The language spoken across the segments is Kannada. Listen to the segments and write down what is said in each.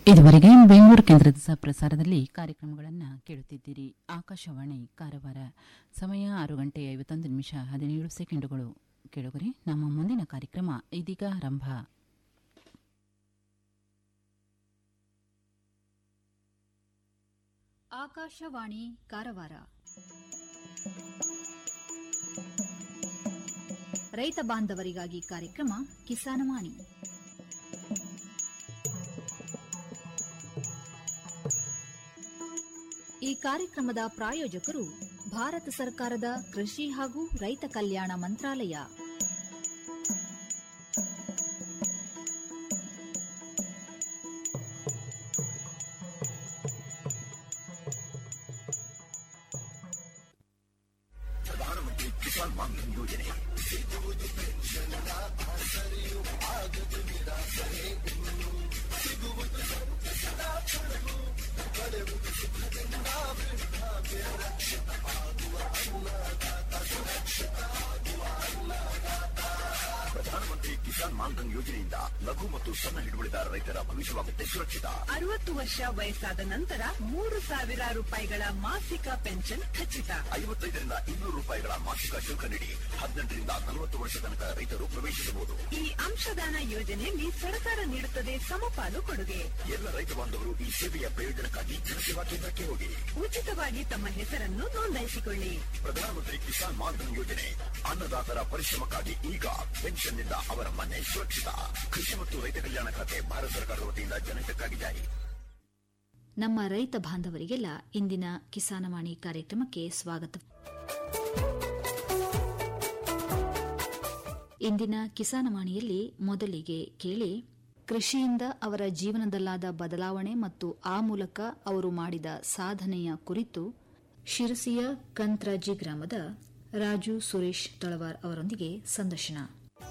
ಇದುವರೆಗೆ ಬೆಂಗಳೂರು ಕೇಂದ್ರದ ಸ- ಪ್ರಸಾರದಲ್ಲಿ ಕಾರ್ಯಕ್ರಮಗಳನ್ನು ಕೇಳುತ್ತಿದ್ದೀರಿ ಆಕಾಶವಾಣಿ ಕಾರವಾರ ಸಮಯ ಆರು ಗಂಟೆ ಐವತ್ತೊಂದು ನಿಮಿಷ ಹದಿನೇಳು ಸೆಕೆಂಡುಗಳು ಕೇಳುಗರೆ ನಮ್ಮ ಮುಂದಿನ ಕಾರ್ಯಕ್ರಮ ಇದೀಗ ಆರಂಭ ಆಕಾಶವಾಣಿ ಕಾರವಾರ ರೈತ ಬಾಂಧವರಿಗಾಗಿ ಕಾರ್ಯಕ್ರಮ ಕಿಸಾನವಾಣಿ ಈ ಕಾರ್ಯಕ್ರಮದ ಪ್ರಾಯೋಜಕರು ಭಾರತ ಸರ್ಕಾರದ ಕೃಷಿ ಹಾಗೂ ರೈತ ಕಲ್ಯಾಣ ಮಂತ್ರಾಲಯ ಪ್ರಧಾನಮಂತ್ರಿ ಕಿಸಾನ್ ಮಾನ್ಧನ್ ಯೋಜನೆಯಿಂದ ಲಘು ಮತ್ತು ಸಣ್ಣ ಹಿಡುವಳಿದಾರ ರೈತರ ಭವಿಷ್ಯವಾಗುತ್ತೆ ಸುರಕ್ಷಿತ ಅರವತ್ತು ವರ್ಷ ವಯಸ್ಸಾದ ನಂತರ ಮೂರು ಸಾವಿರ ರೂಪಾಯಿಗಳ ಮಾಸಿಕ ಪೆನ್ಷನ್ ಖಚಿತ ಐವತ್ತೈದರಿಂದ ಇನ್ನೂರು ರೂಪಾಯಿಗಳ ಮಾಸಿಕ ಶುಲ್ಕ ನೀಡಿ ಹದಿನೆಂಟರಿಂದ ನಲವತ್ತು ವರ್ಷ ತನಕ ರೈತರು ಪ್ರವೇಶಿಸಬಹುದು ಈ ಅಂಶದಾನ ಯೋಜನೆಯಲ್ಲಿ ಸರ್ಕಾರ ನೀಡುತ್ತದೆ ಸಮಪಾಲು ಕೊಡುಗೆ ಎಲ್ಲ ರೈತ ಬಾಂಧವರು ಈ ಸೇವೆಯ ಪ್ರಯೋಜನಕ್ಕಾಗಿ ಜನಸೇವಾ ಕೇಂದ್ರಕ್ಕೆ ಹೋಗಿ ಉಚಿತವಾಗಿ ತಮ್ಮ ಹೆಸರನ್ನು ನೋಂದಾಯಿಸಿಕೊಳ್ಳಿ ಪ್ರಧಾನಮಂತ್ರಿ ಕಿಸಾನ್ ಮಾನ್ಧನ್ ಯೋಜನೆ ಅನ್ನದಾತರ ಪರಿಶ್ರಮಕ್ಕಾಗಿ ಈಗ ಪೆನ್ಷನ್ನಿಂದ ಅವರ ಮನೆ ಸುರಕ್ಷಿತ ಕೃಷಿ ಮತ್ತು ರೈತ ಕಲ್ಯಾಣ ಖಾತೆ ಭಾರತ ಸರ್ಕಾರದ ವತಿಯಿಂದ ಜನಹಿತಕ್ಕಾಗಿ ಜಾರಿ ನಮ್ಮ ರೈತ ಬಾಂಧವರಿಗೆಲ್ಲ ಇಂದಿನ ಕಿಸಾನವಾಣಿ ಕಾರ್ಯಕ್ರಮಕ್ಕೆ ಸ್ವಾಗತ ಇಂದಿನ ಕಿಸಾನವಾಣಿಯಲ್ಲಿ ಮೊದಲಿಗೆ ಕೇಳಿ ಕೃಷಿಯಿಂದ ಅವರ ಜೀವನದಲ್ಲಾದ ಬದಲಾವಣೆ ಮತ್ತು ಆ ಮೂಲಕ ಅವರು ಮಾಡಿದ ಸಾಧನೆಯ ಕುರಿತು ಶಿರಸಿಯ ಕಂತ್ರಾಜಿ ಗ್ರಾಮದ ರಾಜು ಸುರೇಶ್ ತಳವಾರ್ ಅವರೊಂದಿಗೆ ಸಂದರ್ಶನ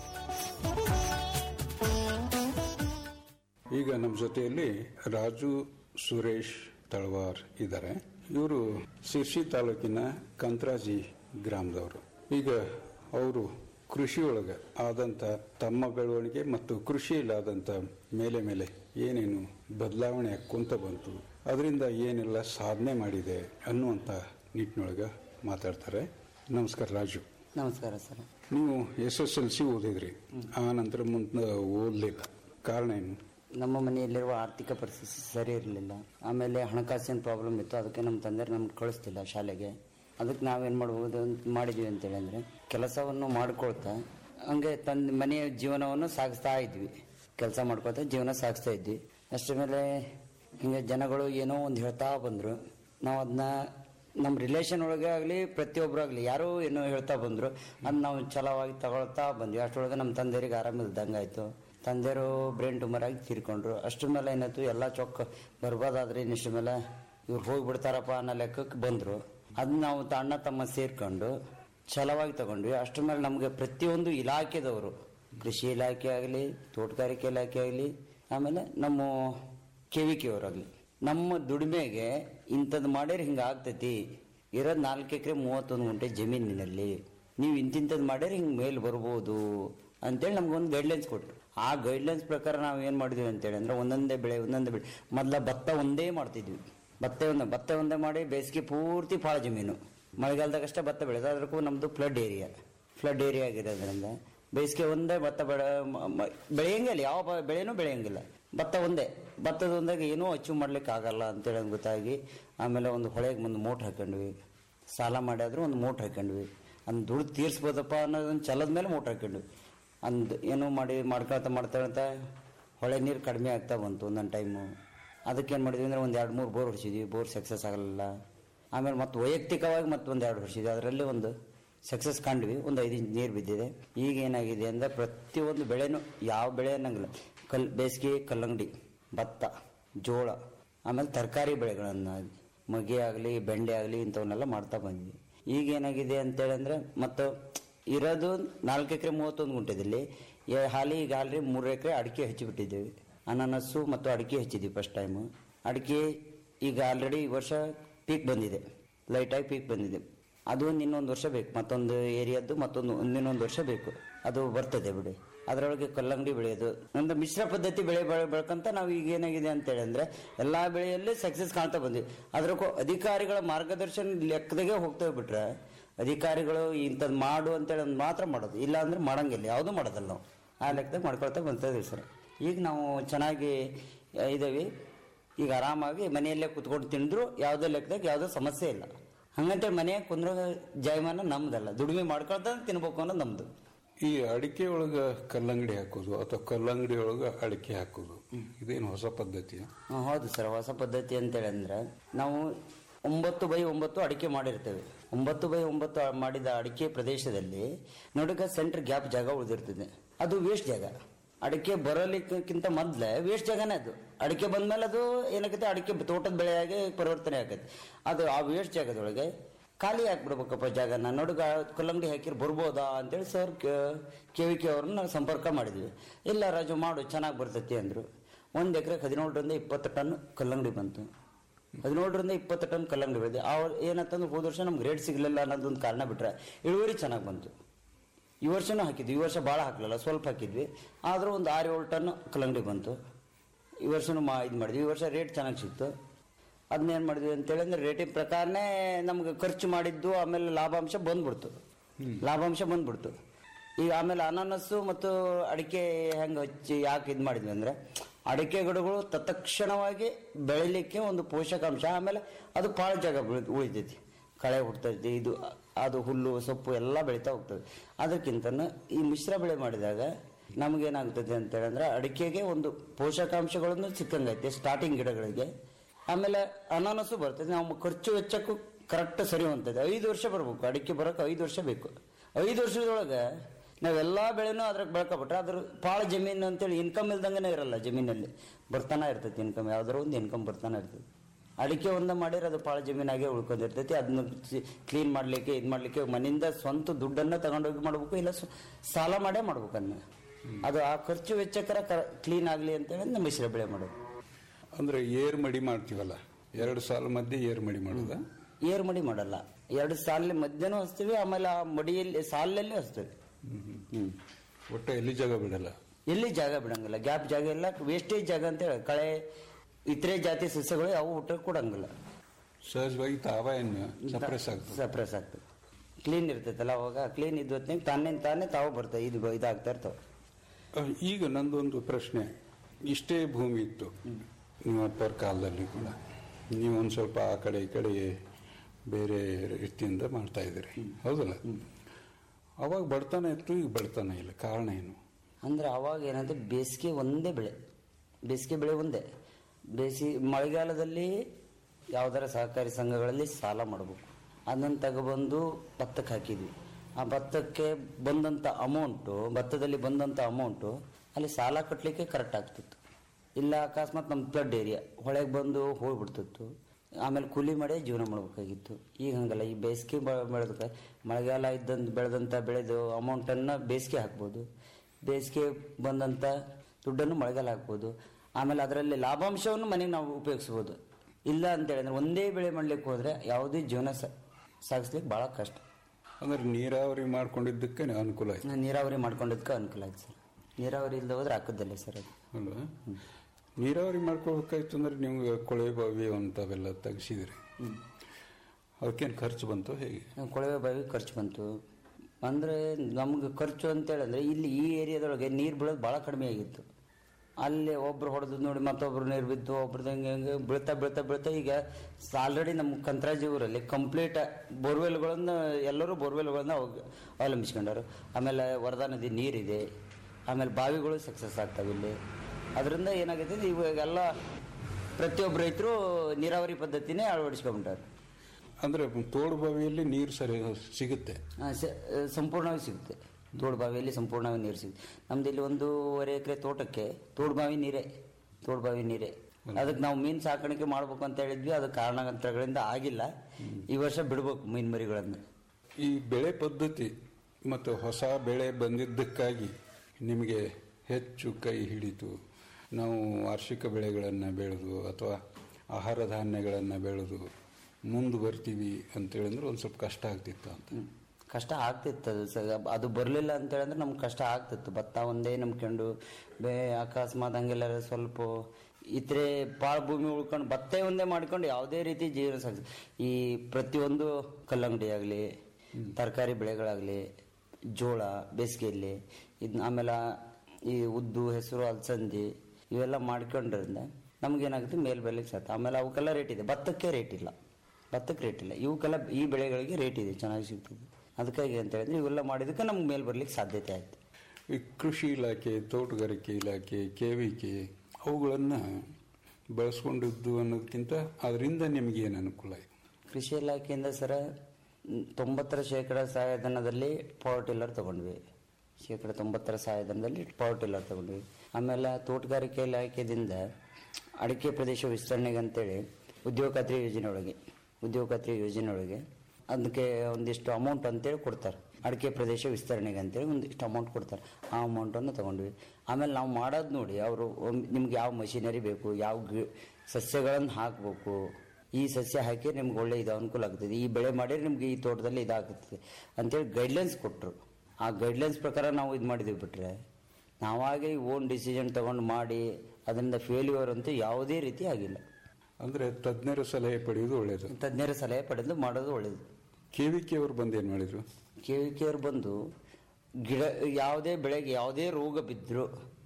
ಈಗ ನಮ್ಮ ಜೊತೆಯಲ್ಲಿ ರಾಜು ಸುರೇಶ್ ತಳವಾರ್ ಇದ್ದಾರೆ ಇವರು ಶಿರ್ಸಿ ತಾಲೂಕಿನ ಕಂತ್ರಾಜಿ ಗ್ರಾಮದವರು ಈಗ ಅವರು ಕೃಷಿಯೊಳಗೆ ಆದಂತ ತಮ್ಮ ಬೆಳವಣಿಗೆ ಮತ್ತು ಕೃಷಿಯಲ್ಲಿ ಆದಂತ ಮೇಲೆ ಮೇಲೆ ಏನೇನು ಬದಲಾವಣೆ ಆಕ್ಕೊಂತ ಬಂತು ಅದರಿಂದ ಏನೆಲ್ಲ ಸಾಧನೆ ಮಾಡಿದೆ ಅನ್ನುವಂತ ನಿಟ್ಟಿನೊಳಗೆ ಮಾತಾಡ್ತಾರೆ ನಮಸ್ಕಾರ ರಾಜು ನಮಸ್ಕಾರ sir S S L C ಸಿ ಓದಿದ್ರಿ ಆ ನಂತರ ಮುಂದೆ ಓದಲಿಲ್ಲ ಕಾರಣ ಏನು ನಮ್ಮ ಮನೆಯಲ್ಲಿರುವ ಆರ್ಥಿಕ ಪರಿಸ್ಥಿತಿ ಸರಿ ಇರಲಿಲ್ಲ ಆಮೇಲೆ ಹಣಕಾಸಿನ ಪ್ರಾಬ್ಲಮ್ ಇತ್ತು ಅದಕ್ಕೆ ನಮ್ಮ ತಂದೆ ನಮ್ಗೆ ಕಳಿಸ್ತಿಲ್ಲ ಶಾಲೆಗೆ ಅದಕ್ಕೆ ನಾವೇನು ಮಾಡ್ಬೋದು ಅಂತ ಮಾಡಿದ್ವಿ ಅಂತೇಳಿ ಅಂದರೆ ಕೆಲಸವನ್ನು ಮಾಡ್ಕೊಳ್ತಾ ಹಂಗೆ ತಂದು ಮನೆಯ ಜೀವನವನ್ನು ಸಾಗಿಸ್ತಾ ಇದ್ವಿ ಕೆಲಸ ಮಾಡ್ಕೊತಾ ಜೀವನ ಸಾಗಿಸ್ತಾ ಇದ್ವಿ ಅಷ್ಟರ ಮೇಲೆ ಹಿಂಗೆ ಜನಗಳು ಏನೋ ಒಂದು ಹೇಳ್ತಾ ಬಂದರು ನಾವು ಅದನ್ನ ನಮ್ಮ ರಿಲೇಷನ್ ಒಳಗೆ ಆಗಲಿ ಪ್ರತಿಯೊಬ್ಬರು ಆಗಲಿ ಯಾರೋ ಏನೋ ಹೇಳ್ತಾ ಬಂದರು ಅದು ನಾವು ಛಲವಾಗಿ ತಗೊಳ್ತಾ ಬಂದ್ವಿ ಅಷ್ಟರೊಳಗೆ ನಮ್ಮ ತಂದೆಯರಿಗೆ ಆರಾಮಿಲ್ದಂಗೆ ಆಯಿತು ತಂದೆಯವರು ಬ್ರೈನ್ ಟ್ಯೂಮರ್ ಆಗಿ ತೀರ್ಕೊಂಡ್ರು ಅಷ್ಟ್ರ ಮೇಲೆ ಏನಾಯ್ತು ಎಲ್ಲ ಚೊಕ್ಕ ಬರ್ಬೋದಾದ್ರೆ ಇನ್ನಿಷ್ಟ್ರ ಮೇಲೆ ಇವ್ರು ಹೋಗ್ಬಿಡ್ತಾರಪ್ಪ ಅನ್ನೋ ಲೆಕ್ಕಕ್ಕೆ ಬಂದರು ಅದನ್ನ ನಾವು ತ- ಅಣ್ಣ ತಮ್ಮ ಸೇರ್ಕೊಂಡು ಛಲವಾಗಿ ತಗೊಂಡ್ವಿ ಅಷ್ಟ್ರ ಮೇಲೆ ನಮಗೆ ಪ್ರತಿಯೊಂದು ಇಲಾಖೆದವರು ಕೃಷಿ ಇಲಾಖೆ ಆಗಲಿ ತೋಟಗಾರಿಕೆ ಇಲಾಖೆ ಆಗಲಿ ಆಮೇಲೆ ನಮ್ಮ ಕೆ ವಿ ಕೆ ಅವರಾಗಲಿ ನಮ್ಮ ದುಡಿಮೆಗೆ ಇಂಥದ್ದು ಮಾಡ್ಯಾರ ಹಿಂಗೆ ಆಗ್ತೈತಿ ಇರೋದು ನಾಲ್ಕು ಎಕರೆ ಮೂವತ್ತೊಂದು ಗುಂಟೆ ಜಮೀನಿನಲ್ಲಿ ನೀವು ಇಂತಿಂಥದ್ದು ಮಾಡ್ಯಾರ ಹಿಂಗೆ ಮೇಲೆ ಬರ್ಬೋದು ಅಂತೇಳಿ ನಮ್ಗೊಂದು ಗೈಡ್ಲೈನ್ಸ್ ಕೊಟ್ಟರು ಆ ಗೈಡ್ಲೈನ್ಸ್ ಪ್ರಕಾರ ನಾವು ಏನು ಮಾಡಿದ್ವಿ ಅಂತೇಳಿ ಅಂದ್ರೆ ಒಂದೊಂದೇ ಬೆಳೆ ಒಂದೊಂದೇ ಬೆಳೆ ಮೊದಲ ಭತ್ತ ಒಂದೇ ಮಾಡ್ತಿದ್ವಿ ಭತ್ತ ಒಂದೇ ಭತ್ತ ಒಂದೇ ಮಾಡಿ ಬೇಸಿಗೆ ಪೂರ್ತಿ ಭಾಳ ಜಮೀನು ಮಳೆಗಾಲದಾಗಷ್ಟೇ ಭತ್ತ ಬೆಳೆದು ಅದಕ್ಕೂ ನಮ್ಮದು ಫ್ಲಡ್ ಏರಿಯಾ ಫ್ಲಡ್ ಏರಿಯಾ ಆಗಿರೋದ್ರಿಂದ ಬೇಸಿಗೆ ಒಂದೇ ಭತ್ತ ಬೆಳೆ ಮ- ಮ- ಬೆಳೆಯಂಗಿಲ್ಲ ಯಾವ ಬ- ಬೆಳೆನೂ ಬೆಳೆಯಂಗಿಲ್ಲ ಭತ್ತ ಒಂದೇ ಭತ್ತದ ಒಂದಾಗ ಏನೂ ಅಚೀವ್ ಮಾಡ್ಲಿಕ್ಕೆ ಆಗಲ್ಲ ಅಂತೇಳಿ ನಮ್ಗ್ ಗೊತ್ತಾಗಿ ಆಮೇಲೆ ಒಂದು ಹೊಳೆಗೆ ಒಂದು ಮೋಟ್ರ್ ಹಾಕೊಂಡ್ವಿ ಸಾಲ ಮಾಡಿಯಾದ್ರೂ ಒಂದು ಮೋಟ್ರ್ ಹಾಕೊಂಡ್ವಿ ಅಂದ್ ದುಡ್ಡು ತೀರ್ಸ್ಬೋದಪ್ಪ ಅನ್ನೋದೊಂದು ಛಲದ ಮೇಲೆ ಮೋಟ್ರ್ ಹಾಕೊಂಡ್ವಿ ಅಂದ್ ಏನೋ ಮಾಡಿ ಮಾಡ್ಕೊಳ್ತಾ ಮಾಡ್ತಾ ಹೊಳೆ ನೀರು ಕಡಿಮೆ ಆಗ್ತಾ ಬಂತು ಒಂದೊಂದು ಟೈಮು ಅದಕ್ಕೆ ಏನು ಮಾಡಿದ್ವಿ ಅಂದ್ರೆ ಒಂದು ಎರಡು ಮೂರು ಬೋರ್ ಹೊಡಿಸಿದ್ವಿ ಬೋರ್ ಸಕ್ಸಸ್ ಆಗಲಿಲ್ಲ ಆಮೇಲೆ ಮತ್ತೆ ವೈಯಕ್ತಿಕವಾಗಿ ಮತ್ತೊಂದು ಎರಡು ಹೊಡಿಸಿದ್ವಿ ಅದರಲ್ಲಿ ಒಂದು ಸಕ್ಸಸ್ ಕಂಡ್ವಿ ಒಂದು ಐದು ಇಂಚ್ ನೀರು ಬಿದ್ದಿದೆ ಈಗ ಏನಾಗಿದೆ ಅಂದರೆ ಪ್ರತಿಯೊಂದು ಬೆಳೆನೂ ಯಾವ ಬೆಳೆ ಅನ್ನಂಗಿಲ್ಲ ಕಲ್ ಬೇಸಿಗೆ ಕಲ್ಲಂಗಡಿ ಭತ್ತ ಜೋಳ ಆಮೇಲೆ ತರಕಾರಿ ಬೆಳೆಗಳನ್ನು ಮಗಿ ಆಗಲಿ ಬೆಂಡೆ ಆಗಲಿ ಇಂಥವನ್ನೆಲ್ಲ ಮಾಡ್ತಾ ಬಂದ್ವಿ ಈಗ ಏನಾಗಿದೆ ಅಂತೇಳಿ ಅಂದರೆ ಮತ್ತು ಇರೋದು ನಾಲ್ಕು ಎಕರೆ ಮೂವತ್ತೊಂದು ಗುಂಟೆದಲ್ಲಿ ಎ- ಹಾಲಿ ಈಗ ಹಾಲಿ ಮೂರು ಎಕರೆ ಅಡಿಕೆ ಹಚ್ಚಿಬಿಟ್ಟಿದ್ದೇವೆ ಅನಾನಸ್ಸು ಮತ್ತು ಅಡಿಕೆ ಹಚ್ಚಿದ್ವಿ ಫಸ್ಟ್ ಟೈಮು ಅಡಿಕೆ ಈಗ ಆಲ್ರೆಡಿ ಈ ವರ್ಷ ಪೀಕ್ ಬಂದಿದೆ ಲೈಟಾಗಿ ಪೀಕ್ ಬಂದಿದೆ ಅದು ಒಂದು ಇನ್ನೊಂದು ವರ್ಷ ಬೇಕು ಮತ್ತೊಂದು ಏರಿಯಾದ್ದು ಮತ್ತೊಂದು ಇನ್ನೊಂದು ವರ್ಷ ಬೇಕು ಅದು ಬರ್ತದೆ ಬಿಡಿ ಅದರೊಳಗೆ ಕಲ್ಲಂಗಡಿ ಬೆಳೆಯೋದು ಒಂದು ಮಿಶ್ರ ಪದ್ಧತಿ ಬೆಳೆ ಬೆಳೆ ಬೆಳ್ಕೊಂತ ನಾವು ಈಗ ಏನಾಗಿದೆ ಅಂತೇಳಿ ಅಂದ್ರೆ ಎಲ್ಲಾ ಬೆಳೆಯಲ್ಲಿ ಸಕ್ಸಸ್ ಕಾಣ್ತಾ ಬಂದ್ವಿ ಅದ್ರ ಕೊ- ಅಧಿಕಾರಿಗಳ ಮಾರ್ಗದರ್ಶನ ಲೆಕ್ಕದಾಗೆ ಹೋಗ್ತಾ ಬಿಟ್ರೆ ಅಧಿಕಾರಿಗಳು ಇಂಥದ್ದು ಮಾಡು ಅಂತೇಳಿ ಒಂದು ಮಾತ್ರ ಮಾಡೋದು ಇಲ್ಲ ಅಂದ್ರೆ ಮಾಡಂಗಿಲ್ಲ ಯಾವುದೂ ಮಾಡೋದಲ್ಲ ನಾವು ಆ ಲೆಕ್ಕದಾಗ ಮಾಡ್ಕೊಳ್ತಾ ಬಂತಾ ಇದೀವಿ ಸರ್ ಈಗ ನಾವು ಚೆನ್ನಾಗಿ ಆ, ಇದೇವಿ ಈಗ ಆರಾಮಾಗಿ ಮನೆಯಲ್ಲೇ ಕುತ್ಕೊಂಡು ತಿಂದ್ರು ಯಾವುದೇ ಲೆಕ್ಕದಾಗ ಯಾವುದೋ ಸಮಸ್ಯೆ ಇಲ್ಲ ಹಂಗಂತೇಳಿ ಮನೆಯಾಗ ಕುಂದ್ರ ಜಯಮಾನ ನಮ್ದಲ್ಲ ದುಡಿಮೆ ಮಾಡ್ಕೊಳ್ತಾ ತಿನ್ಬೇಕು ಅನ್ನೋದು ನಮ್ದು ಈ ಅಡಿಕೆ ಒಳಗ ಕಲ್ಲಂಗಡಿ ಹಾಕೋದು ಅಥವಾ ಕಲ್ಲಂಗಡಿ ಒಳಗ ಅಡಿಕೆ ಹಾಕೋದು ಇದೇನು ಹೊಸ ಪದ್ಧತಿಯ ಹ್ಮ್, ಹೌದು ಸರ್ ಹೊಸ ಪದ್ಧತಿ ಅಂತೇಳಿ ಅಂದ್ರೆ ನಾವು ಒಂಬತ್ತು ಬೈ ಒಂಬತ್ತು ಅಡಿಕೆ ಮಾಡಿರ್ತೇವೆ ಒಂಬತ್ತು ಬೈ ಒಂಬತ್ತು ಮಾಡಿದ ಅಡಿಕೆ ಪ್ರದೇಶದಲ್ಲಿ ನೋಡಕ ಸೆಂಟರ್ ಗ್ಯಾಪ್ ಜಾಗ ಉಳಿದಿರ್ತದೆ ಅದು ವೇಸ್ಟ್ ಜಾಗ ಅಡಿಕೆ ಬರಲಿಕ್ಕಿಂತ ಮೊದ್ಲೇ ವೇಸ್ಟ್ ಜಾಗನೇ ಅದು ಅಡಿಕೆ ಬಂದ್ಮೇಲೆ ಅದು ಏನಾಗುತ್ತೆ ಅಡಿಕೆ ತೋಟದ ಬೆಳೆಯಾಗಿ ಪರಿವರ್ತನೆ ಆಗತ್ತೆ ಅದು ಆ ವೇಸ್ಟ್ ಜಾಗದೊಳಗೆ ಖಾಲಿ ಹಾಕ್ಬಿಡ್ಬೇಕಪ್ಪ ಜಾಗನ ನೋಡುಗ ಕಲ್ಲಂಗಡಿ ಹಾಕಿರ್ ಬರ್ಬೋದಾ ಅಂತೇಳಿ ಸರ್ ಕೆ ವಿ ಕೆ ಅವ್ರನ್ನ ನಾವು ಸಂಪರ್ಕ ಮಾಡಿದ್ವಿ ಇಲ್ಲ ರಾಜು ಮಾಡು ಚೆನ್ನಾಗಿ ಬರ್ತೈತಿ ಅಂದ್ರು ಒಂದು ಎಕರೆಗೆ ಹದಿನೇಳರಿಂದ ಇಪ್ಪತ್ತು ಟನ್ ಕಲ್ಲಂಗಡಿ ಬಂತು ಹದಿನೇಳರಿಂದ ಇಪ್ಪತ್ತು ಟನ್ ಕಲ್ಲಂಗಡಿ ಬೆಳೆದೆ ಅವ್ರು ಏನಂತಂದ್ರೆ ಹೋದ ವರ್ಷ ನಮ್ಗೆ ರೇಟ್ ಸಿಗಲಿಲ್ಲ ಅನ್ನೋದೊಂದು ಕಾರಣ ಬಿಟ್ರೆ ಇಳುವರಿ ಚೆನ್ನಾಗಿ ಬಂತು ಈ ವರ್ಷನೂ ಹಾಕಿದ್ವಿ ಈ ವರ್ಷ ಭಾಳ ಹಾಕಲಿಲ್ಲ ಸ್ವಲ್ಪ ಹಾಕಿದ್ವಿ ಆದರೂ ಒಂದು ಆರು ಏಳು ಟನ್ ಕಲ್ಲಂಗಡಿ ಬಂತು ಈ ವರ್ಷನೂ ಮಾ ಇದು ಮಾಡಿದ್ವಿ ಈ ವರ್ಷ ರೇಟ್ ಚೆನ್ನಾಗಿ ಸಿಕ್ತು ಅದನ್ನೇನು ಮಾಡಿದ್ವಿ ಅಂತೇಳಿ ಅಂದ್ರೆ ರೇಟಿನ ಪ್ರಕಾರನೇ ನಮ್ಗೆ ಖರ್ಚು ಮಾಡಿದ್ದು ಆಮೇಲೆ ಲಾಭಾಂಶ ಬಂದ್ಬಿಡ್ತು ಲಾಭಾಂಶ ಬಂದ್ಬಿಡ್ತು ಈಗ ಆಮೇಲೆ ಅನಾನಸ್ಸು ಮತ್ತು ಅಡಿಕೆ ಹೆಂಗೆ ಹಚ್ಚಿ ಯಾಕೆ ಇದು ಮಾಡಿದ್ವಿ ಅಂದ್ರೆ ಅಡಿಕೆ ಗಿಡಗಳು ತತ್ಕ್ಷಣವಾಗಿ ಬೆಳಿಲಿಕ್ಕೆ ಒಂದು ಪೋಷಕಾಂಶ ಆಮೇಲೆ ಅದು ಪಾಳು ಜಾಗ ಬೆಳ್- ಉಳಿತೈತಿ ಕಳೆ ಹುಡ್ತೈತಿ ಇದು ಅದು ಹುಲ್ಲು ಸೊಪ್ಪು ಎಲ್ಲ ಬೆಳೀತಾ ಹೋಗ್ತದೆ ಅದಕ್ಕಿಂತ ಈ ಮಿಶ್ರ ಬೆಳೆ ಮಾಡಿದಾಗ ನಮಗೇನಾಗ್ತದೆ ಅಂತ ಹೇಳಿದ್ರೆ ಅಡಿಕೆಗೆ ಒಂದು ಪೋಷಕಾಂಶಗಳನ್ನು ಸಿಕ್ಕಂಗೈತೆ ಸ್ಟಾರ್ಟಿಂಗ್ ಗಿಡಗಳಿಗೆ ಆಮೇಲೆ ಅನಾನಸು ಬರ್ತದೆ ನಾವು ಖರ್ಚು ವೆಚ್ಚಕ್ಕೂ ಕರೆಕ್ಟ್ ಸರಿ ಹೊಂತದೆ ಐದು ವರ್ಷ ಬರ್ಬೇಕು ಅಡಿಕೆ ಬರೋಕೆ ಐದು ವರ್ಷ ಬೇಕು ಐದು ವರ್ಷದೊಳಗೆ ನಾವೆಲ್ಲ ಬೆಳೆನೂ ಅದ್ರಾಗ ಬೆಳ್ಕೊಬಿಟ್ರೆ ಅದ್ರ ಭಾಳ ಜಮೀನು ಅಂತೇಳಿ ಇನ್ಕಮ್ ಇಲ್ದಂಗೆ ಇರಲ್ಲ ಜಮೀನಲ್ಲಿ ಬರ್ತಾನೆ ಇರ್ತೈತಿ ಇನ್ಕಮ್ ಯಾವ್ದಾರು ಒಂದು ಇನ್ಕಮ್ ಬರ್ತಾನೆ ಇರ್ತೈತಿ ಅಡಿಕೆ ಒಂದ ಮಾಡಿದ್ರೆ ಅದು ಭಾಳ ಜಮೀನಾಗೆ ಉಳ್ಕೊಂಡಿರ್ತೈತಿ ಅದನ್ನ ಕ್ಲೀನ್ ಮಾಡ್ಲಿಕ್ಕೆ ಇದು ಮಾಡ್ಲಿಕ್ಕೆ ಮನೆಯಿಂದ ಸ್ವಂತ ದುಡ್ಡನ್ನ ತಗೊಂಡೋಗಿ ಮಾಡ್ಬೇಕು ಇಲ್ಲ ಸ್ವ- ಸಾಲ ಮಾಡೇ ಮಾಡ್ಬೇಕು ಅದನ್ನ ಅದು ಆ ಖರ್ಚು ವೆಚ್ಚಕರ ಕ್ಲೀನ್ ಆಗಲಿ ಅಂತೇಳಿ ನಮ್ಮ ಮಿಶ್ರ ಬೆಳೆ ಮಾಡೋದು ಅಂದ್ರೆ ಏರ್ ಮಡಿ ಮಾಡ್ತೀವಲ್ಲ ಎರಡು ಸಾಲ ಮಧ್ಯೆ ಏರ್ ಮಡಿ ಮಾಡೋದ ಏರ್ ಮಡಿ ಮಾಡಲ್ಲ ಎರಡು ಸಾಲಿನ ಮಧ್ಯನೂ ಹಚ್ತೀವಿ ಆಮೇಲೆ ಆ ಮಡಿಯಲ್ಲಿ ಸಾಲಲ್ಲಿ ಹಚ್ತೀವಿ ಹ್ಮ್ ಒಟ್ಟು ಎಲ್ಲಿ ಜಾಗ ಬಿಡಲ್ಲ ಎಲ್ಲಿ ಜಾಗ ಬಿಡಂಗಿಲ್ಲ ಗ್ಯಾಪ್ ಜಾಗ ಇಲ್ಲ ವೇಸ್ಟೇಜ್ ಜಾಗ ಅಂತ ಹೇಳಿ ಕಳೆ ಇತರೆ ಜಾತಿ ಸಸ್ಯಗಳು ಅವು ಊಟ ಕೊಡಂಗಿಲ್ಲ ಸಹಜವಾಗಿ ತಾವೇನು ಸಪ್ರೆಸ್ ಆಗ್ತದೆ ಸಪ್ರೆಸ್ ಆಗ್ತದೆ ಕ್ಲೀನ್ ಇರ್ತೈತಲ್ಲ ಅವಾಗ ಕ್ಲೀನ್ ಇದ್ದ ಹೊತ್ತಿನಾಗ ತಾನೇ ತಾನೇ ತಾವು ಬರ್ತವೆ ಇದು ಇದಾಗ್ತಾ ಇರ್ತಾವೆ ಅಹ್, ಈಗ ನಂದೊಂದು ಪ್ರಶ್ನೆ ಇಷ್ಟೇ ಭೂಮಿ ಇತ್ತು ನಿಮ್ಮ ಅಪ್ಪರ ಕಾಲದಲ್ಲಿ ಕೂಡ ನೀವು ಒಂದು ಸ್ವಲ್ಪ ಆ ಕಡೆ ಈ ಕಡೆ ಬೇರೆ ರೀತಿಯಿಂದ ಮಾಡ್ತಾ ಇದ್ದೀರಿ ಹೌದಲ್ಲ ಅವಾಗ ಬಡತನ ಇತ್ತು ಈಗ ಬಡತನ ಇಲ್ಲ ಕಾರಣ ಏನು ಅಂದ್ರೆ ಅವಾಗ ಏನಂದ್ರೆ ಬೇಸಿಗೆ ಒಂದೇ ಬೆಳೆ ಬೇಸಿಗೆ ಬೆಳೆ ಒಂದೇ ಬೇಸಿಗೆ ಮಳೆಗಾಲದಲ್ಲಿ ಯಾವ್ದಾರ ಸಹಕಾರಿ ಸಂಘಗಳಲ್ಲಿ ಸಾಲ ಮಾಡಬೇಕು ಅದನ್ನು ತಗೊಬಂದು ಭತ್ತಕ್ಕೆ ಹಾಕಿದ್ವಿ ಆ ಭತ್ತಕ್ಕೆ ಬಂದಂಥ ಅಮೌಂಟು ಭತ್ತದಲ್ಲಿ ಬಂದಂಥ ಅಮೌಂಟು ಅಲ್ಲಿ ಸಾಲ ಕಟ್ಟಲಿಕ್ಕೆ ಕರೆಕ್ಟ್ ಆಗ್ತಿತ್ತು ಇಲ್ಲ ಅಕಸ್ಮಾತ್ ನಮ್ಮ ಫ್ಲಡ್ ಏರಿಯಾ ಹೊಳೆಗೆ ಬಂದು ಹೋಗ್ಬಿಡ್ತಿತ್ತು ಆಮೇಲೆ ಕೂಲಿ ಮಾಡೇ ಜೀವನ ಮಾಡ್ಬೇಕಾಗಿತ್ತು ಈಗ ಹಂಗಲ್ಲ ಈ ಬೇಸಿಗೆ ಬೆಳೆದಕ್ಕೆ ಮಳೆಗಾಲ ಇದ್ದಂತ ಬೆಳೆದಂಥ ಬೆಳೆದು ಅಮೌಂಟನ್ನು ಬೇಸಿಗೆ ಹಾಕ್ಬೋದು ಬೇಸಿಗೆ ಬಂದಂಥ ದುಡ್ಡನ್ನು ಮಳೆಗಾಲ ಹಾಕ್ಬೋದು ಆಮೇಲೆ ಅದರಲ್ಲಿ ಲಾಭಾಂಶವನ್ನು ಮನೆಗೆ ನಾವು ಉಪಯೋಗಿಸ್ಬೋದು ಇಲ್ಲ ಅಂತ ಹೇಳಿದ್ರೆ ಒಂದೇ ಬೆಳೆ ಮಾಡ್ಲಿಕ್ಕೆ ಹೋದ್ರೆ ಯಾವುದೇ ಜೀವನ ಸ- ಸಾಗಿಸ್ಲಿಕ್ಕೆ ಭಾಳ ಕಷ್ಟ ಅಂದ್ರೆ ನೀರಾವರಿ ಮಾಡ್ಕೊಂಡಿದ್ದಕ್ಕೆ ಅನುಕೂಲ ಆಯ್ತು ನಾನು ನೀರಾವರಿ ಮಾಡ್ಕೊಂಡಿದ್ದಕ್ಕೆ ಅನುಕೂಲ ಆಯ್ತು ಸರ್ ನೀರಾವರಿ ಇಲ್ಲದೆ ಹೋದ್ರೆ ಹಾಕೋದಿಲ್ಲ ಸರ್ ಅದು ಅಲ್ವಾ ನೀರಾವರಿ ಮಾಡ್ಕೋಬೇಕಾಯ್ತು ಅಂದ್ರೆ ನಿಮ್ಗೆ ಕೊಳೆ ಬಾವಿ ಅಂತವೆಲ್ಲ ತೆಗ್ಸಿದ್ರಿ ಅದಕ್ಕೇನು ಖರ್ಚು ಬಂತು ಹೇಗೆ ನಾವು ಕೊಳವೆ ಬಾವಿ ಖರ್ಚು ಬಂತು ಅಂದರೆ ನಮ್ಗೆ ಖರ್ಚು ಅಂತೇಳಂದ್ರೆ ಇಲ್ಲಿ ಈ ಏರಿಯಾದೊಳಗೆ ನೀರು ಬೀಳೋದು ಭಾಳ ಕಡಿಮೆ ಆಗಿತ್ತು ಅಲ್ಲಿ ಒಬ್ರು ಹೊಡೆದು ನೋಡಿ ಮತ್ತೊಬ್ರು ನೀರು ಬಿದ್ದು ಒಬ್ರದ್ದು ಹಂಗೆ ಹಂಗೆ ಬೀಳ್ತಾ ಬೀಳ್ತಾ ಬೀಳ್ತಾ ಈಗ ಆಲ್ರೆಡಿ ನಮ್ಮ ಕಂತ್ರಾಜಿ ಊರಲ್ಲಿ ಕಂಪ್ಲೀಟ್ ಬೋರ್ವೆಲ್ಗಳನ್ನು ಎಲ್ಲರೂ ಬೋರ್ವೆಲ್ಗಳನ್ನ ಅವಾಗ ಅವಲಂಬಿಸ್ಕೊಂಡರು ಆಮೇಲೆ ವರದಾ ನದಿ ನೀರಿದೆ ಆಮೇಲೆ ಬಾವಿಗಳು ಸಕ್ಸಸ್ ಆಗ್ತವೆ ಇಲ್ಲಿ ಅದರಿಂದ ಏನಾಗೈತೆ ಇವಾಗೆಲ್ಲ ಪ್ರತಿಯೊಬ್ಬ ರೈತರು ನೀರಾವರಿ ಪದ್ಧತಿನೇ ಅಳವಡಿಸ್ಕೊಂಡ್ಬಿಟ್ಟಾರೆ ಅಂದ್ರೆ ತೋಡು ಬಾವಿಯಲ್ಲಿ ನೀರು ಸರಿ ಸಿಗುತ್ತೆ ಆ, ಸ- ಆ, ಸಂಪೂರ್ಣವಾಗಿ ಸಿಗುತ್ತೆ ತೋಡು ಬಾವಿಯಲ್ಲಿ ಸಂಪೂರ್ಣವಾಗಿ ನೀರು ಸಿಗುತ್ತೆ ನಮ್ದು ಇಲ್ಲಿ ಒಂದೂವರೆ ಎಕರೆ ತೋಟಕ್ಕೆ ತೋಡು ಬಾವಿ ನೀರೇ ತೋಡು ಬಾವಿ ನೀರೇ ಅದಕ್ಕೆ ನಾವು ಮೀನು ಸಾಕಾಣಿಕೆ ಮಾಡ್ಬೇಕು ಅಂತ ಹೇಳಿದ್ವಿ ಅದು ಕಾರಣಾಂತರಗಳಿಂದ ಆಗಿಲ್ಲ ಈ ವರ್ಷ ಬಿಡ್ಬೇಕು ಮೀನು ಮರಿಗಳನ್ನು ಈ ಬೆಳೆ ಪದ್ಧತಿ ಮತ್ತು ಹೊಸ ಬೆಳೆ ಬಂದಿದ್ದಕ್ಕಾಗಿ ನಿಮಗೆ ಹೆಚ್ಚು ಕೈ ಹಿಡಿತು ನಾವು ವಾರ್ಷಿಕ ಬೆಳೆಗಳನ್ನು ಬೆಳೆದು ಅಥವಾ ಆಹಾರ ಧಾನ್ಯಗಳನ್ನು ಬೆಳೆದು ಮುಂದೆ ಬರ್ತೀವಿ ಅಂತೇಳಿದ್ರೆ ಒಂದು ಸ್ವಲ್ಪ ಕಷ್ಟ ಆಗ್ತಿತ್ತು ಅಂತ ಕಷ್ಟ ಆಗ್ತಿತ್ತು ಅದು ಸ ಅದು ಬರಲಿಲ್ಲ ಅಂತೇಳಂದ್ರೆ ನಮ್ಗೆ ಕಷ್ಟ ಆಗ್ತಿತ್ತು ಭತ್ತ ಒಂದೇ ನಂಬ್ಕೊಂಡು ಬೇ ಅಕಸ್ಮಾತ್ ಹಂಗೆಲ್ಲ ಸ್ವಲ್ಪ ಇತರೆ ಪಾಳು ಭೂಮಿ ಉಳ್ಕೊಂಡು ಭತ್ತ ಒಂದೇ ಮಾಡ್ಕೊಂಡು ಯಾವುದೇ ರೀತಿ ಜೀವನ ಸಾಗಿಸ್ ಈ ಪ್ರತಿಯೊಂದು ಕಲ್ಲಂಗಡಿ ಆಗಲಿ ತರಕಾರಿ ಬೆಳೆಗಳಾಗಲಿ ಜೋಳ ಬೇಸಿಗೆಯಲ್ಲಿ ಇದನ್ನ ಆಮೇಲೆ ಈ ಉದ್ದು ಹೆಸರು ಅಲಸಂದಿ ಇವೆಲ್ಲ ಮಾಡ್ಕೊಂಡ್ರಿಂದ ನಮಗೇನಾಗುತ್ತೆ ಮೇಲ್ ಬೆಲೆಗೆ ಸಾಧ್ಯ ಆಮೇಲೆ ಅವಕ್ಕೆಲ್ಲ ರೇಟ್ ಇದೆ ಭತ್ತಕ್ಕೆ ರೇಟ್ ಇಲ್ಲ ಭತ್ತಕ್ಕೆ ರೇಟ್ ಇಲ್ಲ ಇವಕ್ಕೆಲ್ಲ ಈ ಬೆಳೆಗಳಿಗೆ ರೇಟ್ ಇದೆ ಚೆನ್ನಾಗಿ ಸಿಗ್ತದೆ ಅದಕ್ಕಾಗಿ ಅಂತ ಹೇಳಿದ್ರೆ ಇವೆಲ್ಲ ಮಾಡಿದಕ್ಕೆ ನಮ್ಗೆ ಮೇಲೆ ಬರ್ಲಿಕ್ಕೆ ಸಾಧ್ಯತೆ ಆಯ್ತು ಈ ಕೃಷಿ ಇಲಾಖೆ ತೋಟಗಾರಿಕೆ ಇಲಾಖೆ ಕೆವಿಕೆ ಅವುಗಳನ್ನು ಬಳಸ್ಕೊಂಡಿದ್ದು ಅನ್ನೋದಕ್ಕಿಂತ ಅದರಿಂದ ನಿಮಗೆ ಏನು ಅನುಕೂಲ ಆಯಿತು ಕೃಷಿ ಇಲಾಖೆಯಿಂದ ಸರ ಮ್, ತೊಂಬತ್ತರ ಶೇಕಡ ಸಹಾಯಧನದಲ್ಲಿ ಪವರ್ ಟಿಲ್ಲರ್ ತಗೊಂಡ್ವಿ ಶೇಕಡ ತೊಂಬತ್ತರ ಸಹಾಯಧನದಲ್ಲಿ ಪವರ್ ಟಿಲ್ಲರ್ ತಗೊಂಡ್ವಿ ಆಮೇಲೆ ತೋಟಗಾರಿಕೆ ಇಲಾಖೆದಿಂದ ಅಡಿಕೆ ಪ್ರದೇಶ ವಿಸ್ತರಣೆಗೆ ಅಂತೇಳಿ ಉದ್ಯೋಗ ಖಾತ್ರಿ ಯೋಜನೆ ಒಳಗೆ ಉದ್ಯೋಗ ಖಾತ್ರಿ ಯೋಜನೆ ಒಳಗೆ ಅದಕ್ಕೆ ಒಂದಿಷ್ಟು ಅಮೌಂಟ್ ಅಂತೇಳಿ ಕೊಡ್ತಾರೆ ಅಡಿಕೆ ಪ್ರದೇಶ ವಿಸ್ತರಣೆಗೆ ಅಂತೇಳಿ ಒಂದಿಷ್ಟು ಅಮೌಂಟ್ ಕೊಡ್ತಾರೆ ಆ ಅಮೌಂಟನ್ನು ತಗೊಂಡ್ವಿ ಆಮೇಲೆ ನಾವು ಮಾಡೋದು ನೋಡಿ ಅವರು ನಿಮ್ಗೆ ಯಾವ ಮಷಿನರಿ ಬೇಕು ಯಾವ ಗಿ ಸಸ್ಯಗಳನ್ನು ಹಾಕಬೇಕು ಈ ಸಸ್ಯ ಹಾಕಿ ನಿಮ್ಗೆ ಒಳ್ಳೆ ಇದು ಅನುಕೂಲ ಆಗ್ತದೆ ಈ ಬೆಳೆ ಮಾಡಿದ್ರೆ ನಿಮ್ಗೆ ಈ ತೋಟದಲ್ಲಿ ಇದಾಗ್ತದೆ ಅಂತೇಳಿ ಗೈಡ್ಲೈನ್ಸ್ ಕೊಟ್ಟರು ಆ ಗೈಡ್ಲೈನ್ಸ್ ಪ್ರಕಾರ ನಾವು ಇದು ಮಾಡಿದ್ವಿ ಬಿಟ್ರೆ ನಾವಾಗೆ ಓನ್ ಡಿಸಿಷನ್ ತಗೊಂಡು ಮಾಡಿ ಅದರಿಂದ ಫೇಲ್ಯೂರ್ ಅಂತೂ ಯಾವುದೇ ರೀತಿ ಆಗಿಲ್ಲ ಅಂದರೆ ತಜ್ಞರ ಸಲಹೆ ಪಡೆಯೋದು ಒಳ್ಳೆಯದು ತಜ್ಞರ ಸಲಹೆ ಪಡೆದು ಮಾಡೋದು ಒಳ್ಳೆಯದು ಕೆ ವಿ ಕೆ ಅವರು ಬಂದು ಏನು ಮಾಡಿದರು ಕೆ ವಿ ಕೆ ಅವ್ರು ಬಂದು ಗಿಡ ಯಾವುದೇ ಬೆಳೆಗೆ ಯಾವುದೇ ರೋಗ ಬಿದ್ದರೂ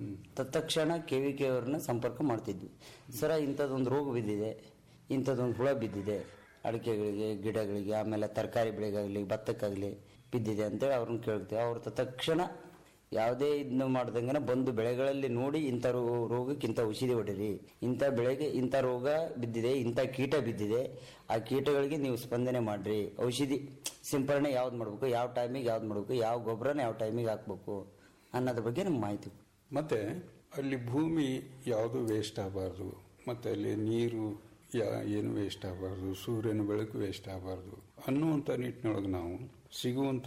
ತತ್ಕ್ಷಣ ಕೆ ವಿ ಕೆ ಅವ್ರನ್ನ ಸಂಪರ್ಕ ಮಾಡ್ತಿದ್ವಿ ಸರ ಇಂಥದ್ದೊಂದು ರೋಗ ಬಿದ್ದಿದೆ ಇಂಥದ್ದೊಂದು ಹುಳ ಬಿದ್ದಿದೆ ಅಡಿಕೆಗಳಿಗೆ ಗಿಡಗಳಿಗೆ ಆಮೇಲೆ ತರಕಾರಿ ಬೆಳೆಗಾಗಲಿ ಭತ್ತಕ್ಕಾಗಲಿ ಬಿದ್ದಿದೆ ಅಂತೇಳಿ ಅವ್ರನ್ನ ಕೇಳ್ತೀವಿ ಅವ್ರು ತತ್ಕ್ಷಣ ಯಾವುದೇ ಇದನ್ನು ಮಾಡ್ದಂಗೆ ಬಂದು ಬೆಳೆಗಳಲ್ಲಿ ನೋಡಿ ಇಂಥ ರೋ- ರೋಗಕ್ಕೆ ಇಂಥ ಔಷಧಿ ಹೊಡೀರಿ ಇಂಥ ಬೆಳೆಗೆ ಇಂಥ ರೋಗ ಬಿದ್ದಿದೆ ಇಂಥ ಕೀಟ ಬಿದ್ದಿದೆ ಆ ಕೀಟಗಳಿಗೆ ನೀವು ಸ್ಪಂದನೆ ಮಾಡ್ರಿ ಔಷಧಿ ಸಿಂಪರಣೆ ಯಾವ್ದು ಮಾಡಬೇಕು ಯಾವ ಟೈಮಿಗೆ ಯಾವ್ದು ಮಾಡಬೇಕು ಯಾವ ಗೊಬ್ಬರನ ಯಾವ ಟೈಮಿಗೆ ಹಾಕ್ಬೇಕು ಅನ್ನೋದ್ರ ಬಗ್ಗೆ ನಮ್ಗೆ ಮಾಹಿತಿ ಮತ್ತು ಅಲ್ಲಿ ಭೂಮಿ ಯಾವುದು ವೇಸ್ಟ್ ಆಗಬಾರ್ದು ಮತ್ತು ಅಲ್ಲಿ ನೀರು ಯಾ ಏನು ವೇಸ್ಟ್ ಆಗಬಾರ್ದು ಸೂರ್ಯನ ಬೆಳಕು ವೇಸ್ಟ್ ಆಗಬಾರ್ದು ಅನ್ನುವಂಥ ನಿಟ್ಟಿನೊಳಗೆ ನಾವು ಸಿಗುವಂಥ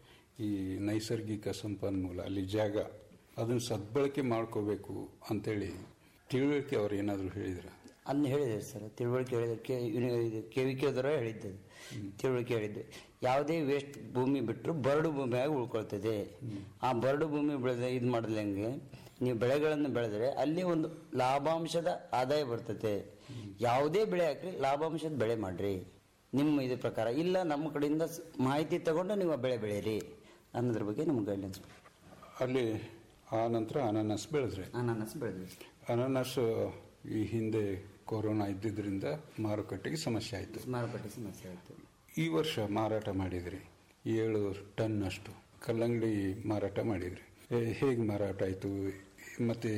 ಈ ನೈಸರ್ಗಿಕ ಸಂಪನ್ಮೂಲ ಅಲ್ಲಿ ಜಾಗ ಅದನ್ನು ಸದ್ಬಳಕೆ ಮಾಡ್ಕೋಬೇಕು ಅಂತೇಳಿ ತಿಳುವಳಿಕೆ ಅವ್ರು ಏನಾದರೂ ಹೇಳಿದ್ರ ಅದನ್ನ ಹೇಳಿದೆ ಸರ್ ತಿಳುವಳಿಕೆ ಹೇಳಿದಕ್ಕೆ ಕೆ ವಿ ಕೆ ಹೇಳಿದ್ದೆ ತಿಳುವಳಿಕೆ ಹೇಳಿದ್ದೆ ಯಾವುದೇ ವೇಸ್ಟ್ ಭೂಮಿ ಬಿಟ್ಟರು ಬರಡು ಭೂಮಿಯಾಗಿ ಉಳ್ಕೊಳ್ತದೆ ಆ ಬರಡು ಭೂಮಿ ಬೆಳೆದ ಇದು ಮಾಡಿದಂಗೆ ನೀವು ಬೆಳೆಗಳನ್ನು ಬೆಳೆದ್ರೆ ಅಲ್ಲಿ ಒಂದು ಲಾಭಾಂಶದ ಆದಾಯ ಬರ್ತದೆ ಯಾವುದೇ ಬೆಳೆ ಹಾಕ್ರಿ ಲಾಭಾಂಶದ ಬೆಳೆ ಮಾಡ್ರಿ ನಿಮ್ಮ ಇದ್ರ ಪ್ರಕಾರ ಇಲ್ಲ ನಮ್ಮ ಕಡೆಯಿಂದ ಸ್- ಮಾಹಿತಿ ತಗೊಂಡು ನೀವು ಆ ಬೆಳೆ ಬೆಳೀರಿ ಅನ್ನೋದ್ರ ಬಗ್ಗೆ ನಿಮ್ಗೆ ಗೈಡ್ಲೈನ್ಸ್ ಅಲ್ಲಿ ಆ ನಂತರ ಅನಾನಸ್ ಬೆಳೆದ್ರೆ ಅನಾನಸ್ ಬೆಳೆದ್ವಿ ಅನಾನಸ್ ಈ ಹಿಂದೆ ಕೊರೋನಾ ಇದ್ದಿದ್ದರಿಂದ ಮಾರುಕಟ್ಟೆಗೆ ಸಮಸ್ಯೆ ಆಯಿತು ಮಾರುಕಟ್ಟೆ ಸಮಸ್ಯೆ ಆಯಿತು ಈ ವರ್ಷ ಮಾರಾಟ ಮಾಡಿದ್ರಿ ಏಳು ಟನ್ ಅಷ್ಟು ಕಲ್ಲಂಗಡಿ ಮಾರಾಟ ಮಾಡಿದ್ರಿ ಹೇಗೆ ಮಾರಾಟ ಆಯಿತು ಮತ್ತು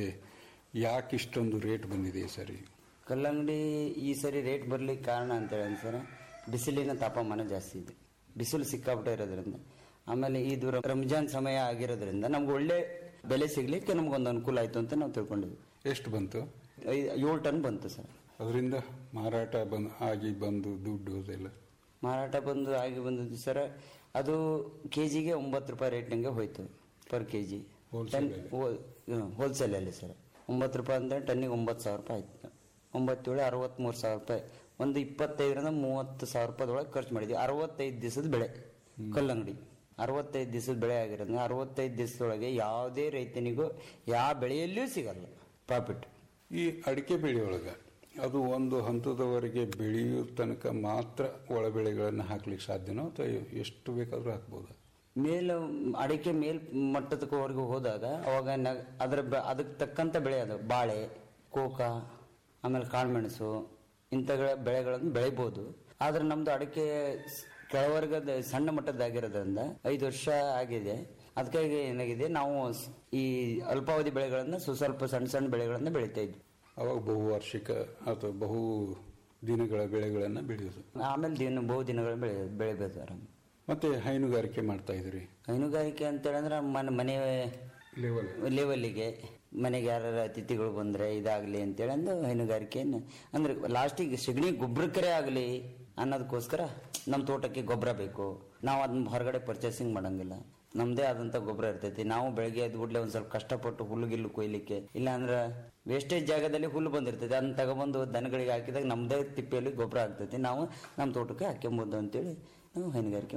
ಯಾಕೆ ಇಷ್ಟೊಂದು ರೇಟ್ ಬಂದಿದೆ ಈ ಸರಿ ಕಲ್ಲಂಗಡಿ ಈ ಸರಿ ರೇಟ್ ಬರ್ಲಿಕ್ಕೆ ಕಾರಣ ಅಂತ ಹೇಳಿ ಸರ್ ಬಿಸಿಲಿನ ತಾಪಮಾನ ಜಾಸ್ತಿ ಇದೆ ಬಿಸಿಲು ಸಿಕ್ಕಾಪಟ್ಟೆ ಇರೋದ್ರಿಂದ ಆಮೇಲೆ ಇದು ರ- ರಂಜಾನ್ ಸಮಯ ಆಗಿರೋದ್ರಿಂದ ನಮ್ಗೆ ಒಳ್ಳೆ ಬೆಲೆ ಸಿಗ್ಲಿಕ್ಕೆ ನಮ್ಗೊಂದು ಅನುಕೂಲ ಆಯ್ತು ಅಂತ ನಾವು ತಿಳ್ಕೊಂಡಿದ್ವಿ ಎಷ್ಟು ಬಂತು ಐ- ಏಳು ಟನ್ ಬಂತು ಸರ್ ಅದರಿಂದ ಮಾರಾಟ ಬಂದು ಆಗಿ ಬಂದು ದುಡ್ಡು ಅದೆಲ್ಲ ಮಾರಾಟ ಬಂದು ಆಗಿ ಬಂದದ್ದು ಸರ್ ಅದು ಕೆ ಜಿಗೆ ಒಂಬತ್ತು ರೂಪಾಯಿ ರೇಟ್ನಂಗೆ ಹೋಯ್ತು ಪರ್ ಕೆ ಜಿ Wholesale ಹೋಲ್ಸೇಲಲ್ಲಿ ಸರ್ ಒಂಬತ್ತು ರೂಪಾಯಿ ಅಂದರೆ ಟನ್ನಿಗೆ ಒಂಬತ್ತು ಸಾವಿರ ರೂಪಾಯಿ ಆಯ್ತು ಒಂಬತ್ತೇಳು ಅರವತ್ತ್ಮೂರು ಸಾವಿರ ರೂಪಾಯಿ ಒಂದು ಇಪ್ಪತ್ತೈದರಿಂದ ಮೂವತ್ತು ಸಾವಿರ ರೂಪಾಯಿದೊಳಗೆ ಖರ್ಚು ಮಾಡಿದ್ವಿ ಅರವತ್ತೈದು ದಿವಸದ ಬೆಳೆ ಕಲ್ಲಂಗಡಿ ಅರವತ್ತೈದು ದಿವಸದ ಬೆಳೆ ಆಗಿರೋದ್ರಿಂದ ಅರವತ್ತೈದು ದಿವಸದೊಳಗೆ ಯಾವುದೇ ರೈತನಿಗೂ ಯಾವ ಬೆಳೆಯಲ್ಲಿಯೂ ಸಿಗಲ್ಲ ಪ್ರಾಫಿಟ್ ಈ ಅಡಿಕೆ ಬೆಳೆಯೊಳಗೆ ಅದು ಒಂದು ಹಂತದವರೆಗೆ ಬೆಳೆಯೋ ತನಕ ಮಾತ್ರ ಒಳ ಬೆಳೆಗಳನ್ನು ಹಾಕ್ಲಿಕ್ಕೆ ಸಾಧ್ಯನೋ ಅಥವಾ ಎಷ್ಟು ಬೇಕಾದರೂ ಹಾಕ್ಬೋದಾ ಮೇಲ್ ಅಡಿಕೆ ಮೇಲ್ ಮಟ್ಟದವರೆಗೂ ಹೋದಾಗ ಅವಾಗ ನ- ಅದರ ಬೆ- ಅದಕ್ಕೆ ತಕ್ಕಂತ ಬೆಳೆ ಅದು ಬಾಳೆ ಕೋಕ ಆಮೇಲೆ ಕಾಳುಮೆಣಸು ಇಂಥ ಬೆಳೆಗಳನ್ನು ಬೆಳಿಬೋದು ಆದ್ರೆ ನಮ್ದು ಅಡಿಕೆ ಸ್- ಕೆಳವರ್ಗದ ಸಣ್ಣ ಮಟ್ಟದ್ದಾಗಿರೋದ್ರಿಂದ ಐದು ವರ್ಷ ಆಗಿದೆ ಅದಕ್ಕಾಗಿ ಏನಾಗಿದೆ ನಾವು ಸ್- ಈ ಅಲ್ಪಾವಧಿ ಬೆಳೆಗಳನ್ನು ಸುಸ್ವಲ್ಪ ಸಣ್ಣ ಸಣ್ಣ ಬೆಳೆಗಳನ್ನು ಬೆಳಿತಾ ಇದ್ವಿ ಅವಾಗ ಬಹುವಾರ್ಷಿಕ ಅಥವಾ ಬಹು ದಿನಗಳ ಬೆಳೆಗಳನ್ನು ಬೆಳೆಯೋದು ಆಮೇಲೆ ದಿನ ಬಹು ದಿನಗಳು ಬೆಳೆ ಬೆಳಿಬೋದು ಆರಾಮ ಮತ್ತೆ ಹೈನುಗಾರಿಕೆ ಮಾಡ್ತಾ ಇದ್ರಿ ಹೈನುಗಾರಿಕೆ ಅಂತ ಹೇಳಿದ್ರೆ ಮನೆ ಮನೆ ಲೆವೆಲ್ ಲೆವೆಲ್ಲಿಗೆ ಮನೆಗೆ ಯಾರು ಅತಿಥಿಗಳು ಬಂದರೆ ಇದಾಗಲಿ ಅಂತೇಳಿ ಅಂದು ಹೈನುಗಾರಿಕೆಯನ್ನು ಅಂದ್ರೆ ಲಾಸ್ಟಿಗೆ ಸಗಣಿ ಗೊಬ್ಬರಕ್ಕರೆ ಆಗಲಿ ಅನ್ನೋದಕ್ಕೋಸ್ಕರ ನಮ್ಮ ತೋಟಕ್ಕೆ ಗೊಬ್ಬರ ಬೇಕು ನಾವು ಅದನ್ನ ಹೊರಗಡೆ ಪರ್ಚೇಸಿಂಗ್ ಮಾಡಂಗಿಲ್ಲ ನಮ್ಮದೇ ಆದಂಥ ಗೊಬ್ಬರ ಇರ್ತೈತಿ ನಾವು ಬೆಳಗ್ಗೆ ಎದ್ದು ಕೂಡಲೇ ಒಂದು ಸ್ವಲ್ಪ ಕಷ್ಟಪಟ್ಟು ಹುಲ್ಲು ಗಿಲ್ಲು ಕೊಯ್ಲಿಕ್ಕೆ ಇಲ್ಲಾಂದ್ರೆ ವೇಸ್ಟೇಜ್ ಜಾಗದಲ್ಲಿ ಹುಲ್ಲು ಬಂದಿರ್ತೈತಿ ಅದನ್ನ ತಗೊಬಂದು ದನಗಳಿಗೆ ಹಾಕಿದಾಗ ನಮ್ಮದೇ ತಿಪ್ಪೆಯಲ್ಲಿ ಗೊಬ್ಬರ ಆಗ್ತೈತಿ ನಾವು ನಮ್ಮ ತೋಟಕ್ಕೆ ಹಾಕ್ಯಂಬೋದು ಅಂತೇಳಿ ನಾವು ಹೈನುಗಾರಿಕೆ ಮಾಡ್ತೀವಿ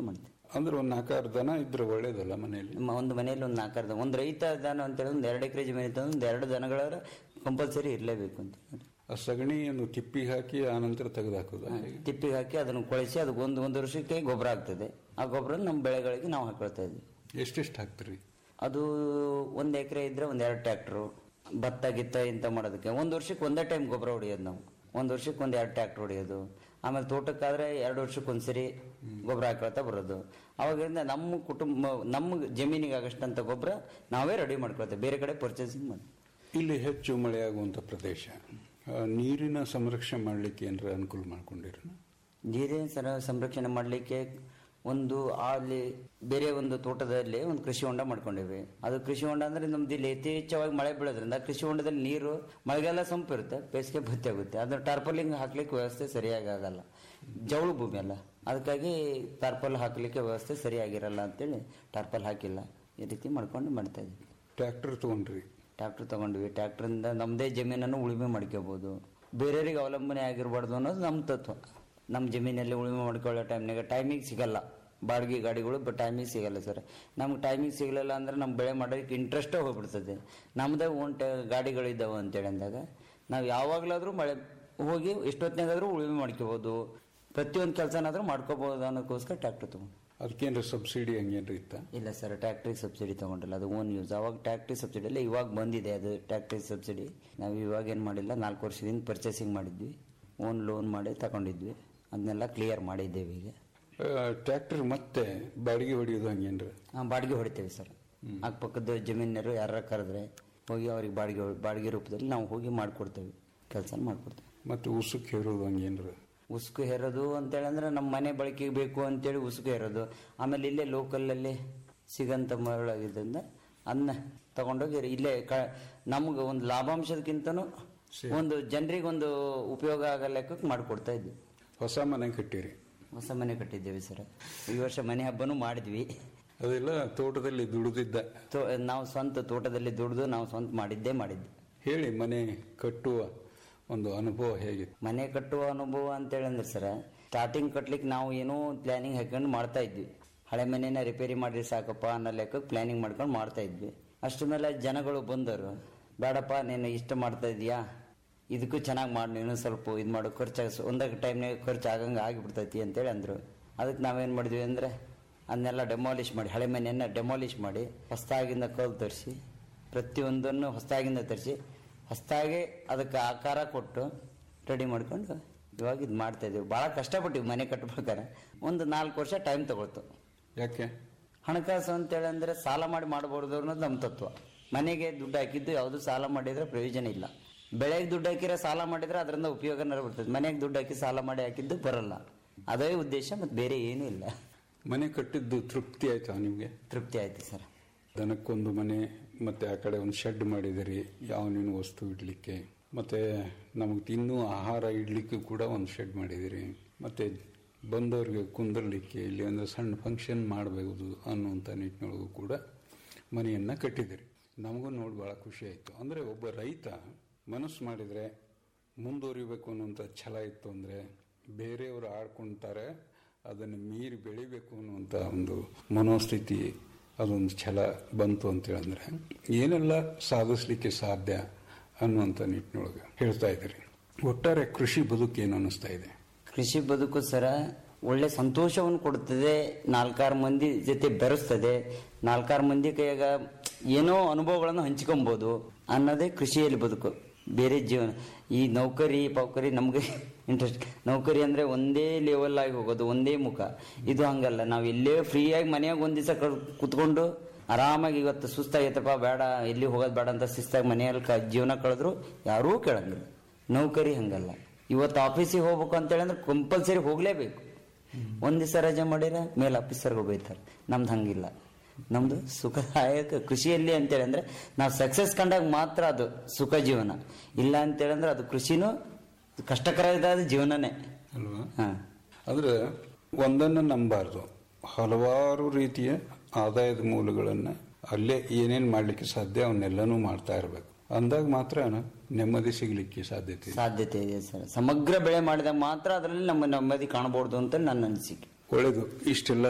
ಅಂದ್ರೆ ಒಂದು ನಾಲ್ಕಾರು ದನ ಇದ್ರೆ ಒಳ್ಳೇದಲ್ಲ ಮನೆಯಲ್ಲಿ ನಮ್ಮ ಒಂದು ಮನೆಯಲ್ಲಿ ಒಂದು ನಾಲ್ಕಾರ್ದ ಒಂದು ರೈತ ದನ ಅಂತ ಹೇಳಿ ಒಂದು ಎರಡು ಎಕರೆ ಜಮೀನು ಇತ್ತು ಒಂದು ಎರಡು ದನಗಳ ಕಂಪಲ್ಸರಿ ಇರಲೇಬೇಕು ಅಂತ ಆ ಸಗಣಿಯನ್ನು ತಿಪ್ಪಿಗೆ ಹಾಕಿ ಆನಂತರ ತೆಗೆದು ಹಾಕೋದು ತಿಪ್ಪಿಗೆ ಹಾಕಿ ಅದನ್ನು ಕೊಳಿಸಿ ಅದಕ್ಕೆ ಒಂದು ಒಂದು ವರ್ಷಕ್ಕೆ ಗೊಬ್ಬರ ಆಗ್ತದೆ ಆ ಗೊಬ್ಬರ ನಮ್ಮ ಬೆಳೆಗಳಿಗೆ ನಾವು ಹಾಕೊಳ್ತಾ ಇದ್ವಿ ಎಷ್ಟೆಷ್ಟು ಹಾಕ್ತೀರಿ ಅದು ಒಂದು ಎಕರೆ ಇದ್ರೆ ಒಂದು ಎರಡು ಟ್ರ್ಯಾಕ್ಟ್ರು ಭತ್ತ ಗಿತ್ತ ಇಂಥ ಮಾಡೋದಕ್ಕೆ ಒಂದು ವರ್ಷಕ್ಕೆ ಒಂದೇ ಟೈಮ್ ಗೊಬ್ಬರ ಹೊಡೆಯೋದು ನಾವು ಒಂದು ವರ್ಷಕ್ಕೆ ಒಂದು ಎರಡು ಟ್ರ್ಯಾಕ್ಟರ್ ಹೊಡೆಯೋದು ಆಮೇಲೆ ತೋಟಕ್ಕಾದ್ರೆ ಎರಡು ವರ್ಷಕ್ಕೆ ಒಂದ್ಸರಿ ಗೊಬ್ಬರ ಹಾಕೊಳ್ತಾ ಬರೋದು ಅವಾಗಿಂದ ನಮ್ಮ ಕುಟುಂಬ ನಮ್ಮ ಜಮೀನಿಗೆ ಆಗಷ್ಟಂತ ಗೊಬ್ಬರ ನಾವೇ ರೆಡಿ ಮಾಡ್ಕೊಳ್ತೇವೆ ಬೇರೆ ಕಡೆ ಪರ್ಚೇಸಿಂಗ್ ಮಾಡಿ ಇಲ್ಲಿ ಹೆಚ್ಚು ಮಳೆಯಾಗುವಂಥ ಪ್ರದೇಶ ಆ, ನೀರಿನ ಸಂರಕ್ಷಣೆ ಮಾಡಲಿಕ್ಕೆ ಏನಾರ ಅನುಕೂಲ ಮಾಡ್ಕೊಂಡಿರ ನೀರಿನ ಸರ ಸಂರಕ್ಷಣೆ ಮಾಡಲಿಕ್ಕೆ ಒಂದು ಅಲ್ಲಿ ಬೇರೆ ಒಂದು ತೋಟದಲ್ಲಿ ಒಂದು ಕೃಷಿ ಹೊಂಡ ಮಾಡ್ಕೊಂಡಿವಿ ಅದು ಕೃಷಿ ಹೊಂಡ ಅಂದ್ರೆ ನಮ್ದು ಇಲ್ಲಿ ಯಥೇಚ್ಛವಾಗಿ ಮಳೆ ಬೀಳೋದ್ರಿಂದ ಕೃಷಿ ಹೊಂಡದಲ್ಲಿ ನೀರು ಮಳೆಗಾಲ ಸಂಪು ಇರುತ್ತೆ ಬೇಸಿಗೆ ಭತ್ತಿ ಆಗುತ್ತೆ ಅದು ಟಾರ್ಪಲಿಂಗ್ ಹಾಕ್ಲಿಕ್ಕೆ ವ್ಯವಸ್ಥೆ ಸರಿಯಾಗಿ ಆಗಲ್ಲ ಜವಳು ಭೂಮಿ ಅಲ್ಲ ಅದಕ್ಕಾಗಿ ಟಾರ್ಪಲ್ ಹಾಕ್ಲಿಕ್ಕೆ ವ್ಯವಸ್ಥೆ ಸರಿಯಾಗಿರಲ್ಲ ಅಂತೇಳಿ ಟಾರ್ಪಲ್ ಹಾಕಿಲ್ಲ ಈ ರೀತಿ ಮಾಡ್ಕೊಂಡು ಮಾಡ್ತಾ ಇದ್ವಿ ಟ್ರ್ಯಾಕ್ಟರ್ ತೊಗೊಂಡ್ರಿ ಟ್ರ್ಯಾಕ್ಟರ್ ತಗೊಂಡ್ವಿ ಟ್ರ್ಯಾಕ್ಟರಿಂದ ನಮ್ಮದೇ ಜಮೀನನ್ನು ಉಳುಮೆ ಮಾಡ್ಕೋಬಹುದು ಬೇರೆಯವರಿಗೆ ಅವಲಂಬನೆ ಆಗಿರಬಾರ್ದು ಅನ್ನೋದು ನಮ್ಮ ತತ್ವ ನಮ್ಮ ಜಮೀನಲ್ಲಿ ಉಳುಮೆ ಮಾಡ್ಕೊಳ್ಳೋ ಟೈಮ್ನಾಗ ಟೈಮಿಗೆ ಸಿಗಲ್ಲ ಬಾಡಿಗೆ ಗಾಡಿಗಳು ಬಟ್ ಟೈಮಿಗೆ ಸಿಗಲ್ಲ ಸರ್ ನಮ್ಗೆ ಟೈಮಿಗೆ ಸಿಗಲಿಲ್ಲ ಅಂದ್ರೆ ನಮ್ಮ ಬೆಳೆ ಮಾಡೋಕ್ಕೆ ಇಂಟ್ರೆಸ್ಟೇ ಹೋಗ್ಬಿಡ್ತದೆ ನಮ್ಮದೇ ಓನ್ ಟ ಗಾಡಿಗಳಿದ್ದಾವೆ ಅಂತೇಳಿ ಅಂದಾಗ ನಾವು ಯಾವಾಗಲಾದರೂ ಮಳೆ ಹೋಗಿ ಎಷ್ಟೊತ್ತಿನಾಗಾದ್ರೂ ಉಳುಮೆ ಮಾಡ್ಕೋಬೋದು ಪ್ರತಿಯೊಂದು ಕೆಲಸನಾದ್ರೂ ಮಾಡ್ಕೋಬೋದು ಅನ್ನೋಕ್ಕೋಸ್ಕರ ಟ್ರ್ಯಾಕ್ಟರ್ ತೊಗೊಂಡು ಅದಕ್ಕೇನಾರ ಸಬ್ಸಿಡಿ ಹಂಗೇನ್ರ ಇತ್ತ ಇಲ್ಲ ಸರ್ ಟ್ಯಾಕ್ಟ್ರಿ ಸಬ್ಸಿಡಿ ತಗೊಂಡಿಲ್ಲ ಅದು ಓನ್ ಯೂಸ್ ಅವಾಗ ಟ್ಯಾಕ್ಟ್ರಿ ಸಬ್ಸಿಡಿ ಇಲ್ಲ ಇವಾಗ ಬಂದಿದೆ ಅದು ಟ್ಯಾಕ್ಟ್ರಿ ಸಬ್ಸಿಡಿ ನಾವು ಇವಾಗ ಏನು ಮಾಡಿಲ್ಲ ನಾಲ್ಕು ವರ್ಷದಿಂದ ಪರ್ಚೇಸಿಂಗ್ ಮಾಡಿದ್ವಿ ಓನ್ ಲೋನ್ ಮಾಡಿ ತಗೊಂಡಿದ್ವಿ ಅದನ್ನೆಲ್ಲ ಕ್ಲಿಯರ್ ಮಾಡಿದ್ದೇವೆ ಈಗ ಟ್ರ್ಯಾಕ್ಟರ್ ಮತ್ತೆ ಬಾಡಿಗೆ ಹೊಡೆಯೋದು ಹಂಗೇನ್ರ ಆ, ಬಾಡಿಗೆ ಹೊಡಿತೇವೆ ಸರ್ ಅಕ್ಕಪಕ್ಕದ ಜಮೀನರು ಯಾರ ಕರೆದ್ರೆ ಹೋಗಿ ಅವ್ರಿಗೆ ಬಾಡಿಗೆ ಬಾಡಿಗೆ ರೂಪದಲ್ಲಿ ನಾವು ಹೋಗಿ ಮಾಡಿಕೊಡ್ತೇವೆ ಕೆಲಸ ಮಾಡಿಕೊಡ್ತೇವೆ ಮತ್ತೆ ಉಸುಕ್ ಹೇರೋದು ಹಂಗೇನ್ರ ಉಸುಕು ಹೇರೋದು ಅಂತೇಳಿ ಅಂದ್ರೆ ನಮ್ಮ ಮನೆ ಬಳಕೆಗೆ ಬೇಕು ಅಂತೇಳಿ ಉಸುಕು ಹೇರೋದು ಆಮೇಲೆ ಇಲ್ಲೇ ಲೋಕಲಲ್ಲಿ ಸಿಗಂತ ಮರಳಾಗಿದ್ದರಿಂದ ಅದನ್ನ ತಗೊಂಡೋಗಿ ಇಲ್ಲೇ ಕ ನಮ್ಗೆ ಒಂದು ಲಾಭಾಂಶದಕ್ಕಿಂತನೂ ಒಂದು ಜನರಿಗೆ ಒಂದು ಉಪಯೋಗ ಆಗೋ ಲೆಕ್ಕಕ್ಕೆ ಮಾಡಿಕೊಡ್ತಾ ಇದ್ವಿ ಹೊಸ ಮನೆ ಕಟ್ಟಿರಿ ಹೊಸ ಮನೆ ಕಟ್ಟಿದ್ದೇವೆ ಸರ್ ಈ ವರ್ಷ ಮನೆ ಹಬ್ಬನೂ ಮಾಡಿದ್ವಿ ಅದೆಲ್ಲ ತೋಟದಲ್ಲಿ ದುಡಿದಿದ್ದ ತೋ ನಾವು ಸ್ವಂತ ತೋಟದಲ್ಲಿ ದುಡಿದು ನಾವು ಸ್ವಂತ ಮಾಡಿದ್ದೇ ಮಾಡಿದ್ವಿ ಹೇಳಿ ಮನೆ ಕಟ್ಟುವ ಒಂದು ಅನುಭವ ಹೇಗಿತ್ತು ಮನೆ ಕಟ್ಟುವ ಅನುಭವ ಅಂತೇಳಿ ಅಂದ್ರೆ ಸರ ಸ್ಟಾರ್ಟಿಂಗ್ ಕಟ್ಲಿಕ್ಕೆ ನಾವು ಏನೋ ಪ್ಲಾನಿಂಗ್ ಹಾಕೊಂಡು ಮಾಡ್ತಾ ಇದ್ವಿ ಹಳೆ ಮನೆನ ರಿಪೇರಿ ಮಾಡಿದ್ರೆ ಸಾಕಪ್ಪ ಅನ್ನೋ ಲೆಕ್ಕಕ್ಕೆ ಪ್ಲಾನಿಂಗ್ ಮಾಡ್ಕೊಂಡು ಮಾಡ್ತಾ ಇದ್ವಿ ಅಷ್ಟ್ರ ಮೇಲೆ ಜನಗಳು ಬಂದರು ಬೇಡಪ್ಪ ನೀನು ಇಷ್ಟ ಮಾಡ್ತಾ ಇದೀಯಾ ಇದಕ್ಕೂ ಚೆನ್ನಾಗಿ ಮಾಡಿ ನೀನು ಸ್ವಲ್ಪ ಇದು ಮಾಡು ಖರ್ಚು ಒಂದಾಗ ಟೈಮ್ನಾಗ ಖರ್ಚು ಆಗಂಗೆ ಆಗಿಬಿಡ್ತೈತಿ ಅಂತೇಳಿ ಅಂದರು ಅದಕ್ಕೆ ನಾವೇನು ಮಾಡಿದ್ವಿ ಅಂದರೆ ಅದನ್ನೆಲ್ಲ ಡೆಮಾಲಿಷ್ ಮಾಡಿ ಹಳೆ ಮನೆಯನ್ನ ಡೆಮಾಲಿಷ್ ಮಾಡಿ ಹೊಸ್ದಾಗಿಂದ ಕಲ್ಲು ತರಿಸಿ ಪ್ರತಿಯೊಂದನ್ನು ಹೊಸ್ದಾಗಿಂದ ತರಿಸಿ ಹೊಸ್ದಾಗಿ ಅದಕ್ಕೆ ಆಕಾರ ಕೊಟ್ಟು ರೆಡಿ ಮಾಡ್ಕೊಂಡು ಇವಾಗ ಇದು ಮಾಡ್ತಾ ಇದೀವಿ ಭಾಳ ಕಷ್ಟಪಟ್ಟಿವಿ ಮನೆ ಕಟ್ಬೇಕಾರೆ ಒಂದು ನಾಲ್ಕು ವರ್ಷ ಟೈಮ್ ತಗೊಳ್ತು ಯಾಕೆ ಹಣಕಾಸು ಅಂತೇಳಿ ಅಂದ್ರೆ ಸಾಲ ಮಾಡಿ ಮಾಡಬಾರ್ದು ಅನ್ನೋದು ನಮ್ಮ ತತ್ವ ಮನೆಗೆ ದುಡ್ಡು ಹಾಕಿದ್ದು ಯಾವುದು ಸಾಲ ಮಾಡಿದ್ರೆ ಪ್ರಯೋಜನ ಇಲ್ಲ ಬೆಳೆಗೆ ದುಡ್ಡು ಹಾಕಿದ್ರೆ ಸಾಲ ಮಾಡಿದ್ರೆ ಅದರಿಂದ ಉಪಯೋಗನೇ ಬರ್ತದೆ ಮನೆಗೆ ದುಡ್ಡು ಹಾಕಿ ಸಾಲ ಮಾಡಿ ಹಾಕಿದ್ದು ಬರಲ್ಲ ಅದೇ ಉದ್ದೇಶ ಮತ್ತು ಬೇರೆ ಏನೂ ಇಲ್ಲ ಮನೆ ಕಟ್ಟಿದ್ದು ತೃಪ್ತಿ ಆಯ್ತಾ ನಿಮಗೆ ತೃಪ್ತಿ ಆಯ್ತು ಸರ್ ದನಕ್ಕೊಂದು ಮನೆ ಮತ್ತೆ ಆ ಕಡೆ ಒಂದು ಶೆಡ್ ಮಾಡಿದಿರಿ ಯಾವ ನೀನು ವಸ್ತು ಇಡ್ಲಿಕ್ಕೆ ಮತ್ತೆ ನಮಗೆ ತಿನ್ನೋ ಆಹಾರ ಇಡ್ಲಿಕ್ಕೆ ಕೂಡ ಒಂದು ಶೆಡ್ ಮಾಡಿದಿರಿ ಮತ್ತೆ ಬಂದವ್ರಿಗೆ ಕುಂದರ್ಲಿಕ್ಕೆ ಇಲ್ಲಿ ಒಂದು ಸಣ್ಣ ಫಂಕ್ಷನ್ ಮಾಡಬಹುದು ಅನ್ನುವಂಥ ನಿಟ್ಟಿನೊಳಗೂ ಕೂಡ ಮನೆಯನ್ನು ಕಟ್ಟಿದಿರಿ ನಮಗೂ ನೋಡಿ ಭಾಳ ಖುಷಿ ಆಯಿತು ಅಂದರೆ ಒಬ್ಬ ರೈತ ಮನಸ್ಸು ಮಾಡಿದರೆ ಮುಂದುವರಿಬೇಕು ಅನ್ನುವಂಥ ಛಲ ಇತ್ತು ಅಂದರೆ ಬೇರೆಯವರು ಆಡ್ಕೊಳ್ತಾರೆ ಅದನ್ನು ಮೀರಿ ಬೆಳಿಬೇಕು ಅನ್ನುವಂಥ ಒಂದು ಮನೋಸ್ಥಿತಿ ಅದೊಂದು ಛಲ ಬಂತು ಅಂತೇಳಂದ್ರೆ ಏನೆಲ್ಲ ಸಾಧಿಸ್ಲಿಕ್ಕೆ ಸಾಧ್ಯ ಅನ್ನುವಂಥ ನಿಟ್ಟಿನೊಳಗೆ ಹೇಳ್ತಾ ಇದ್ದೀರಿ ಒಟ್ಟಾರೆ ಕೃಷಿ ಬದುಕು ಏನು ಅನ್ನಿಸ್ತಾ ಇದೆ ಕೃಷಿ ಬದುಕು ಸರ ಒಳ್ಳೆ ಸಂತೋಷವನ್ನು ಕೊಡುತ್ತದೆ ನಾಲ್ಕಾರು ಮಂದಿ ಜೊತೆ ಬೆರೆಸ್ತದೆ ನಾಲ್ಕಾರು ಮಂದಿ ಕೈಯಾಗ ಏನೋ ಅನುಭವಗಳನ್ನು ಹಂಚ್ಕೊಬೋದು ಅನ್ನೋದೇ ಕೃಷಿಯಲ್ಲಿ ಬದುಕು ಬೇರೆ ಜೀವನ ಈ ನೌಕರಿ ಪೌಕರಿ ನಮಗೆ ಇಂಟ್ರೆಸ್ಟ್ ನೌಕರಿ ಅಂದರೆ ಒಂದೇ ಲೆವೆಲ್ ಆಗಿ ಹೋಗೋದು ಒಂದೇ ಮುಖ ಇದು ಹಂಗಲ್ಲ ನಾವು ಎಲ್ಲೇ ಫ್ರೀಯಾಗಿ ಮನೆಯಾಗ ಒಂದು ದಿವಸ ಕುತ್ಕೊಂಡು ಆರಾಮಾಗಿ ಇವತ್ತು ಸುಸ್ತಾಗೈತಪ್ಪ ಬೇಡ ಎಲ್ಲಿ ಹೋಗೋದು ಬೇಡ ಅಂತ ಶಿಸ್ತಾಗಿ ಮನೆಯಲ್ಲಿ ಕ ಜೀವನ ಕಳೆದ್ರು ಯಾರೂ ಕೇಳಂಗಿಲ್ಲ ನೌಕರಿ ಹಂಗಲ್ಲ ಇವತ್ತು ಆಫೀಸಿಗೆ ಹೋಗ್ಬೇಕು ಅಂತೇಳಿ ಅಂದ್ರೆ ಕಂಪಲ್ಸರಿ ಹೋಗ್ಲೇಬೇಕು ಒಂದ್ ದಿವಸ ರಜೆ ಮಾಡಿರ ಮೇಲೆ ಆಫೀಸರ್ಗಳು ಬೈತಾರೆ ನಮ್ದು ಹಂಗಿಲ್ಲ ನಮ್ದು ಸುಖದಾಯಕ ಕೃಷಿಯಲ್ಲಿ ಅಂತೇಳಿ ಅಂದ್ರೆ ನಾವು ಸಕ್ಸಸ್ ಕಂಡಾಗ ಮಾತ್ರ ಅದು ಸುಖ ಜೀವನ ಇಲ್ಲ ಅಂತೇಳಿ ಅಂದ್ರೆ ಅದು ಕೃಷಿನೂ ಕಷ್ಟಕರವಾದ ಜೀವನನೇ ಅಲ್ವಾ ಹಾ ಅಂದ್ರೆ ಒಂದನ್ನು ನಂಬಾರ್ದು ಹಲವಾರು ರೀತಿಯ ಆದಾಯದ ಮೂಲಗಳನ್ನು ಅಲ್ಲೇ ಏನೇನು ಮಾಡಲಿಕ್ಕೆ ಸಾಧ್ಯ ಅವನ್ನೆಲ್ಲನೂ ಮಾಡ್ತಾ ಇರಬೇಕು ಅಂದಾಗ ಮಾತ್ರ ನೆಮ್ಮದಿ ಸಿಗಲಿಕ್ಕೆ ಸಾಧ್ಯತೆ ಇದೆ. ಸಾಧ್ಯತೆ ಇದೆ ಸರ್ ಸಮಗ್ರ ಬೆಳೆ ಮಾಡಿದಾಗ ಮಾತ್ರ ಅದರಲ್ಲಿ ನಮ್ಮ ನೆಮ್ಮದಿ ಕಾಣಬಹುದು ಅಂತ ನನ್ನ ಅನಿಸಿಕೆ ಒಳ್ಳೆಯದು ಇಷ್ಟೆಲ್ಲ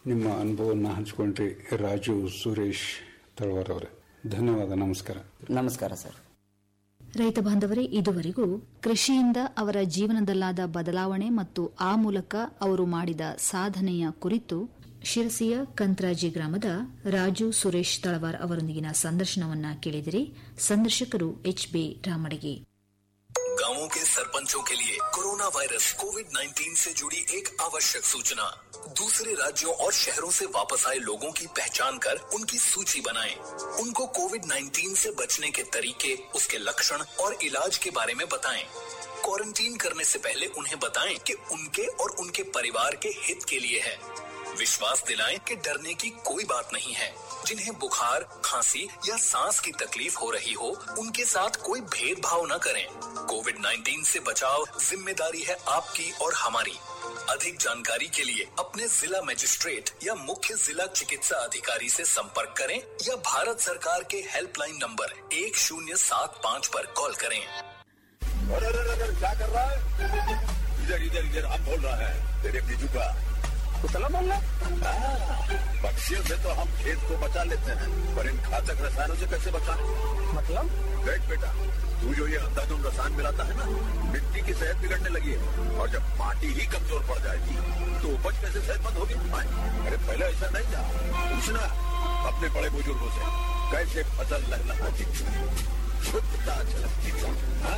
ನಿಮ್ಮ ಅನುಭವವನ್ನು ಹಂಚಿಕೊಂಡ್ರಿ ರಾಜು ಸುರೇಶ್ ತಳವಾರ್ ಅವರೇ ಧನ್ಯವಾದ ನಮಸ್ಕಾರ ನಮಸ್ಕಾರ ಸರ್ ರೈತ ಬಾಂಧವರೇ ಇದುವರೆಗೂ ಕೃಷಿಯಿಂದ ಅವರ ಜೀವನದಲ್ಲಾದ ಬದಲಾವಣೆ ಮತ್ತು ಆ ಮೂಲಕ ಅವರು ಮಾಡಿದ ಸಾಧನೆಯ ಕುರಿತು ಶಿರಸಿಯ ಕಂತ್ರಾಜಿ ಗ್ರಾಮದ ರಾಜು ಸುರೇಶ್ ತಳವಾರ್ ಅವರೊಂದಿಗಿನ ಸಂದರ್ಶನವನ್ನ ಕೇಳಿದಿರಿ ಸಂದರ್ಶಕರು ಎಚ್ ಬಿ ರಾಮಡಗಿ गांवों के सरपंचों के लिए कोरोना वायरस कोविड 19 से जुड़ी एक आवश्यक सूचना दूसरे राज्यों और शहरों से वापस आए लोगों की पहचान कर उनकी सूची बनाएं। उनको कोविड 19 से बचने के तरीके उसके लक्षण और इलाज के बारे में बताएं। क्वारंटीन करने से पहले उन्हें बताएं कि उनके और उनके परिवार के हित के लिए है विश्वास दिलाएं कि डरने की कोई बात नहीं है जिन्हें बुखार खांसी या सांस की तकलीफ हो रही हो उनके साथ कोई भेदभाव न करें कोविड 19 से बचाव जिम्मेदारी है आपकी और हमारी अधिक जानकारी के लिए अपने जिला मजिस्ट्रेट या मुख्य जिला चिकित्सा अधिकारी से संपर्क करें या भारत सरकार के हेल्पलाइन नंबर एक शून्य सात पाँच पर कॉल करें अरे अरे अरे अरे, क्या कर रहा है इधर इधर इधर हम बोल रहा है तेरे बीजू का कुतला बोल रहा पक्षियों से तो हम खेत को बचा लेते हैं पर इन घातक रसायनों से कैसे बचाएं? मतलब देख बेटा तू जो ये अंधाधुंध रसायन मिलाता है ना मिट्टी की सेहत बिगड़ने लगी है और जब माटी ही कमजोर पड़ जाएगी तो उपज कैसे सेहतमंद होगी हाँ? अरे पहले ऐसा नहीं था पूछना अपने बड़े बुजुर्गों से कैसे फसल लहलहाती थी शुद्धता झलकती थी हाँ?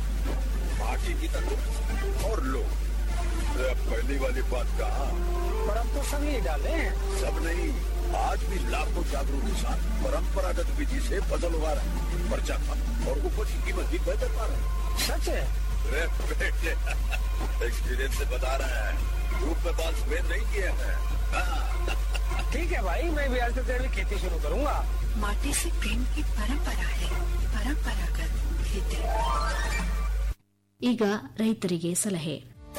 माटी की तंदुरुस्त और लोग अरे अब पहली वाली बात कहा पर हम तो सब यही डाले हैं सब नहीं आज भी लाखों जागरूक किसान परंपरागत विधि से फसल उगा रहे हैं पर्चा कम और उपज की कीमत भी बेहतर पा रहे हैं सच है अरे बेटे एक्सपीरियंस से बता रहे हैं धूप में बाल सफेद नहीं किए हैं हाँ, ठीक है भाई मैं भी आज से तेरी खेती शुरू करूंगा माटी से प्रेम की परंपरा है परंपरागत खेती ಈಗ ರೈತರಿಗೆ ಸಲಹೆ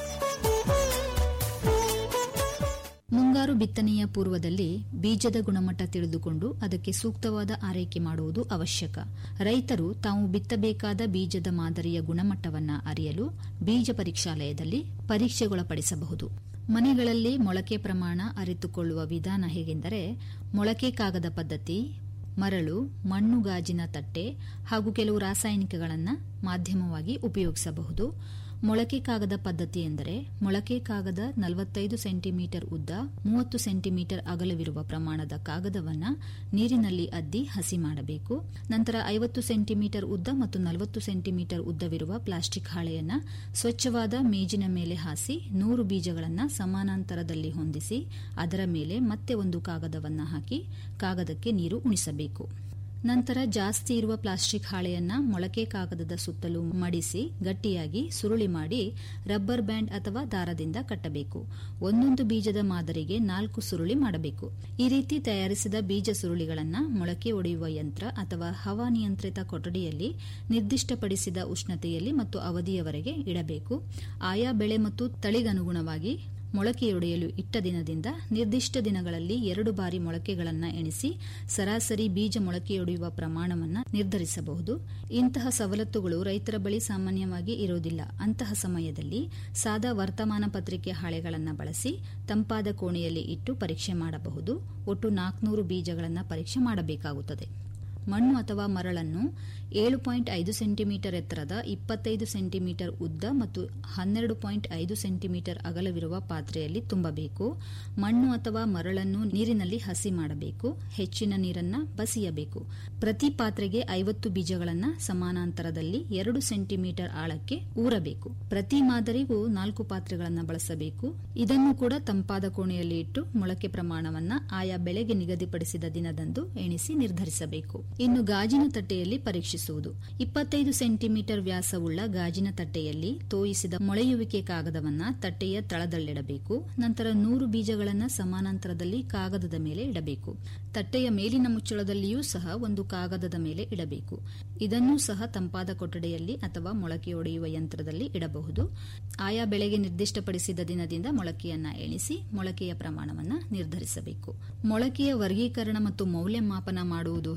ಮುಂಗಾರು ಬಿತ್ತನೆಯ ಪೂರ್ವದಲ್ಲಿ ಬೀಜದ ಗುಣಮಟ್ಟ ತಿಳಿದುಕೊಂಡು ಅದಕ್ಕೆ ಸೂಕ್ತವಾದ ಆರೈಕೆ ಮಾಡುವುದು ಅವಶ್ಯಕ ರೈತರು ತಾವು ಬಿತ್ತಬೇಕಾದ ಬೀಜದ ಮಾದರಿಯ ಗುಣಮಟ್ಟವನ್ನ ಅರಿಯಲು ಬೀಜ ಪರೀಕ್ಷಾಲಯದಲ್ಲಿ ಪರೀಕ್ಷೆಗೊಳಪಡಿಸಬಹುದು ಮನೆಗಳಲ್ಲಿ ಮೊಳಕೆ ಪ್ರಮಾಣ ಅರಿತುಕೊಳ್ಳುವ ವಿಧಾನ ಹೇಗೆಂದರೆ ಮೊಳಕೆ ಕಾಗದ ಪದ್ಧತಿ ಮರಳು ಮಣ್ಣು ಗಾಜಿನ ತಟ್ಟೆ ಹಾಗೂ ಕೆಲವು ರಾಸಾಯನಿಕಗಳನ್ನು ಮಾಧ್ಯಮವಾಗಿ ಉಪಯೋಗಿಸಬಹುದು ಮೊಳಕೆ ಕಾಗದ ಪದ್ಧತಿ ಎಂದರೆ ಮೊಳಕೆ ಕಾಗದ ನಲವತ್ತೈದು ಸೆಂಟಿಮೀಟರ್ ಉದ್ದ ಮೂವತ್ತು ಸೆಂಟಿಮೀಟರ್ ಅಗಲವಿರುವ ಪ್ರಮಾಣದ ಕಾಗದವನ್ನು ನೀರಿನಲ್ಲಿ ಅದ್ದಿ ಹಸಿ ಮಾಡಬೇಕು ನಂತರ ಐವತ್ತು ಸೆಂಟಿಮೀಟರ್ ಉದ್ದ ಮತ್ತು ನಲವತ್ತು ಸೆಂಟಿಮೀಟರ್ ಉದ್ದವಿರುವ ಪ್ಲಾಸ್ಟಿಕ್ ಹಾಳೆಯನ್ನು ಸ್ವಚ್ಛವಾದ ಮೇಜಿನ ಮೇಲೆ ಹಾಸಿ ನೂರು ಬೀಜಗಳನ್ನು ಸಮಾನಾಂತರದಲ್ಲಿ ಹೊಂದಿಸಿ ಅದರ ಮೇಲೆ ಮತ್ತೆ ಒಂದು ಕಾಗದವನ್ನು ಹಾಕಿ ಕಾಗದಕ್ಕೆ ನೀರು ಉಣಿಸಬೇಕು ನಂತರ ಜಾಸ್ತಿ ಇರುವ ಪ್ಲಾಸ್ಟಿಕ್ ಹಾಳೆಯನ್ನ ಮೊಳಕೆ ಕಾಗದದ ಸುತ್ತಲೂ ಮಡಿಸಿ ಗಟ್ಟಿಯಾಗಿ ಸುರುಳಿ ಮಾಡಿ ರಬ್ಬರ್ ಬ್ಯಾಂಡ್ ಅಥವಾ ದಾರದಿಂದ ಕಟ್ಟಬೇಕು ಒಂದೊಂದು ಬೀಜದ ಮಾದರಿಗೆ ನಾಲ್ಕು ಸುರುಳಿ ಮಾಡಬೇಕು ಈ ರೀತಿ ತಯಾರಿಸಿದ ಬೀಜ ಸುರುಳಿಗಳನ್ನು ಮೊಳಕೆ ಒಡೆಯುವ ಯಂತ್ರ ಅಥವಾ ಹವಾನಿಯಂತ್ರಿತ ಕೊಠಡಿಯಲ್ಲಿ ನಿರ್ದಿಷ್ಟಪಡಿಸಿದ ಉಷ್ಣತೆಯಲ್ಲಿ ಮತ್ತು ಅವಧಿಯವರೆಗೆ ಇಡಬೇಕು ಆಯಾ ಬೆಳೆ ಮತ್ತು ತಳಿಗನುಗುಣವಾಗಿ ಮೊಳಕೆಯೊಡೆಯಲು ಇಟ್ಟ ದಿನದಿಂದ ನಿರ್ದಿಷ್ಟ ದಿನಗಳಲ್ಲಿ ಎರಡು ಬಾರಿ ಮೊಳಕೆಗಳನ್ನು ಎಣಿಸಿ ಸರಾಸರಿ ಬೀಜ ಮೊಳಕೆಯೊಡೆಯುವ ಪ್ರಮಾಣವನ್ನು ನಿರ್ಧರಿಸಬಹುದು ಇಂತಹ ಸವಲತ್ತುಗಳು ರೈತರ ಬಳಿ ಸಾಮಾನ್ಯವಾಗಿ ಇರೋದಿಲ್ಲ ಅಂತಹ ಸಮಯದಲ್ಲಿ ಸಾದಾ ವರ್ತಮಾನ ಪತ್ರಿಕೆ ಹಾಳೆಗಳನ್ನು ಬಳಸಿ ತಂಪಾದ ಕೋಣೆಯಲ್ಲಿ ಇಟ್ಟು ಪರೀಕ್ಷೆ ಮಾಡಬಹುದು ಒಟ್ಟು ನಾಲ್ಕುನೂರು ಬೀಜಗಳನ್ನು ಪರೀಕ್ಷೆ ಮಾಡಬೇಕಾಗುತ್ತದೆ ಮಣ್ಣು ಅಥವಾ ಮರಳನ್ನು ಏಳು ಪಾಯಿಂಟ್ ಐದು ಸೆಂಟಿಮೀಟರ್ ಎತ್ತರದ ಇಪ್ಪತ್ತೈದು ಸೆಂಟಿಮೀಟರ್ ಉದ್ದ ಮತ್ತು ಹನ್ನೆರಡು ಪಾಯಿಂಟ್ ಐದು ಸೆಂಟಿಮೀಟರ್ ಅಗಲವಿರುವ ಪಾತ್ರೆಯಲ್ಲಿ ತುಂಬಬೇಕು ಮಣ್ಣು ಅಥವಾ ಮರಳನ್ನು ನೀರಿನಲ್ಲಿ ಹಸಿ ಮಾಡಬೇಕು ಹೆಚ್ಚಿನ ನೀರನ್ನ ಬಸಿಯಬೇಕು ಪ್ರತಿ ಪಾತ್ರೆಗೆ ಐವತ್ತು ಬೀಜಗಳನ್ನು ಸಮಾನಾಂತರದಲ್ಲಿ ಎರಡು ಸೆಂಟಿಮೀಟರ್ ಆಳಕ್ಕೆ ಊರಬೇಕು ಪ್ರತಿ ಮಾದರಿಗೂ ನಾಲ್ಕು ಪಾತ್ರೆಗಳನ್ನು ಬಳಸಬೇಕು ಇದನ್ನು ಕೂಡ ತಂಪಾದ ಕೋಣೆಯಲ್ಲಿ ಇಟ್ಟು ಮೊಳಕೆ ಪ್ರಮಾಣವನ್ನ ಆಯಾ ಬೆಳೆಗೆ ನಿಗದಿಪಡಿಸಿದ ದಿನದಂದು ಎಣಿಸಿ ನಿರ್ಧರಿಸಬೇಕು ಇನ್ನು ಗಾಜಿನ ತಟ್ಟೆಯಲ್ಲಿ ಪರೀಕ್ಷಿಸುವುದು ಇಪ್ಪತ್ತೈದು ಸೆಂಟಿಮೀಟರ್ ವ್ಯಾಸವುಳ್ಳ ಗಾಜಿನ ತಟ್ಟೆಯಲ್ಲಿ ತೋಯಿಸಿದ ಮೊಳೆಯುವಿಕೆ ಕಾಗದವನ್ನ ತಟ್ಟೆಯ ತಳದಲ್ಲಿಡಬೇಕು ನಂತರ ನೂರು ಬೀಜಗಳನ್ನು ಸಮಾನಾಂತರದಲ್ಲಿ ಕಾಗದದ ಮೇಲೆ ಇಡಬೇಕು ತಟ್ಟೆಯ ಮೇಲಿನ ಮುಚ್ಚಳದಲ್ಲಿಯೂ ಸಹ ಒಂದು ಕಾಗದದ ಮೇಲೆ ಇಡಬೇಕು ಇದನ್ನೂ ಸಹ ತಂಪಾದ ಕೊಠಡಿಯಲ್ಲಿ ಅಥವಾ ಮೊಳಕೆಯೊಡೆಯುವ ಯಂತ್ರದಲ್ಲಿ ಇಡಬಹುದು ಆಯಾ ಬೆಳೆಗೆ ನಿರ್ದಿಷ್ಟಪಡಿಸಿದ ದಿನದಿಂದ ಮೊಳಕೆಯನ್ನ ಎಣಿಸಿ ಮೊಳಕೆಯ ಪ್ರಮಾಣವನ್ನು ನಿರ್ಧರಿಸಬೇಕು ಮೊಳಕೆಯ ವರ್ಗೀಕರಣ ಮತ್ತು ಮೌಲ್ಯಮಾಪನ ಮಾಡುವುದು ಹೇಗೆಂದರೆ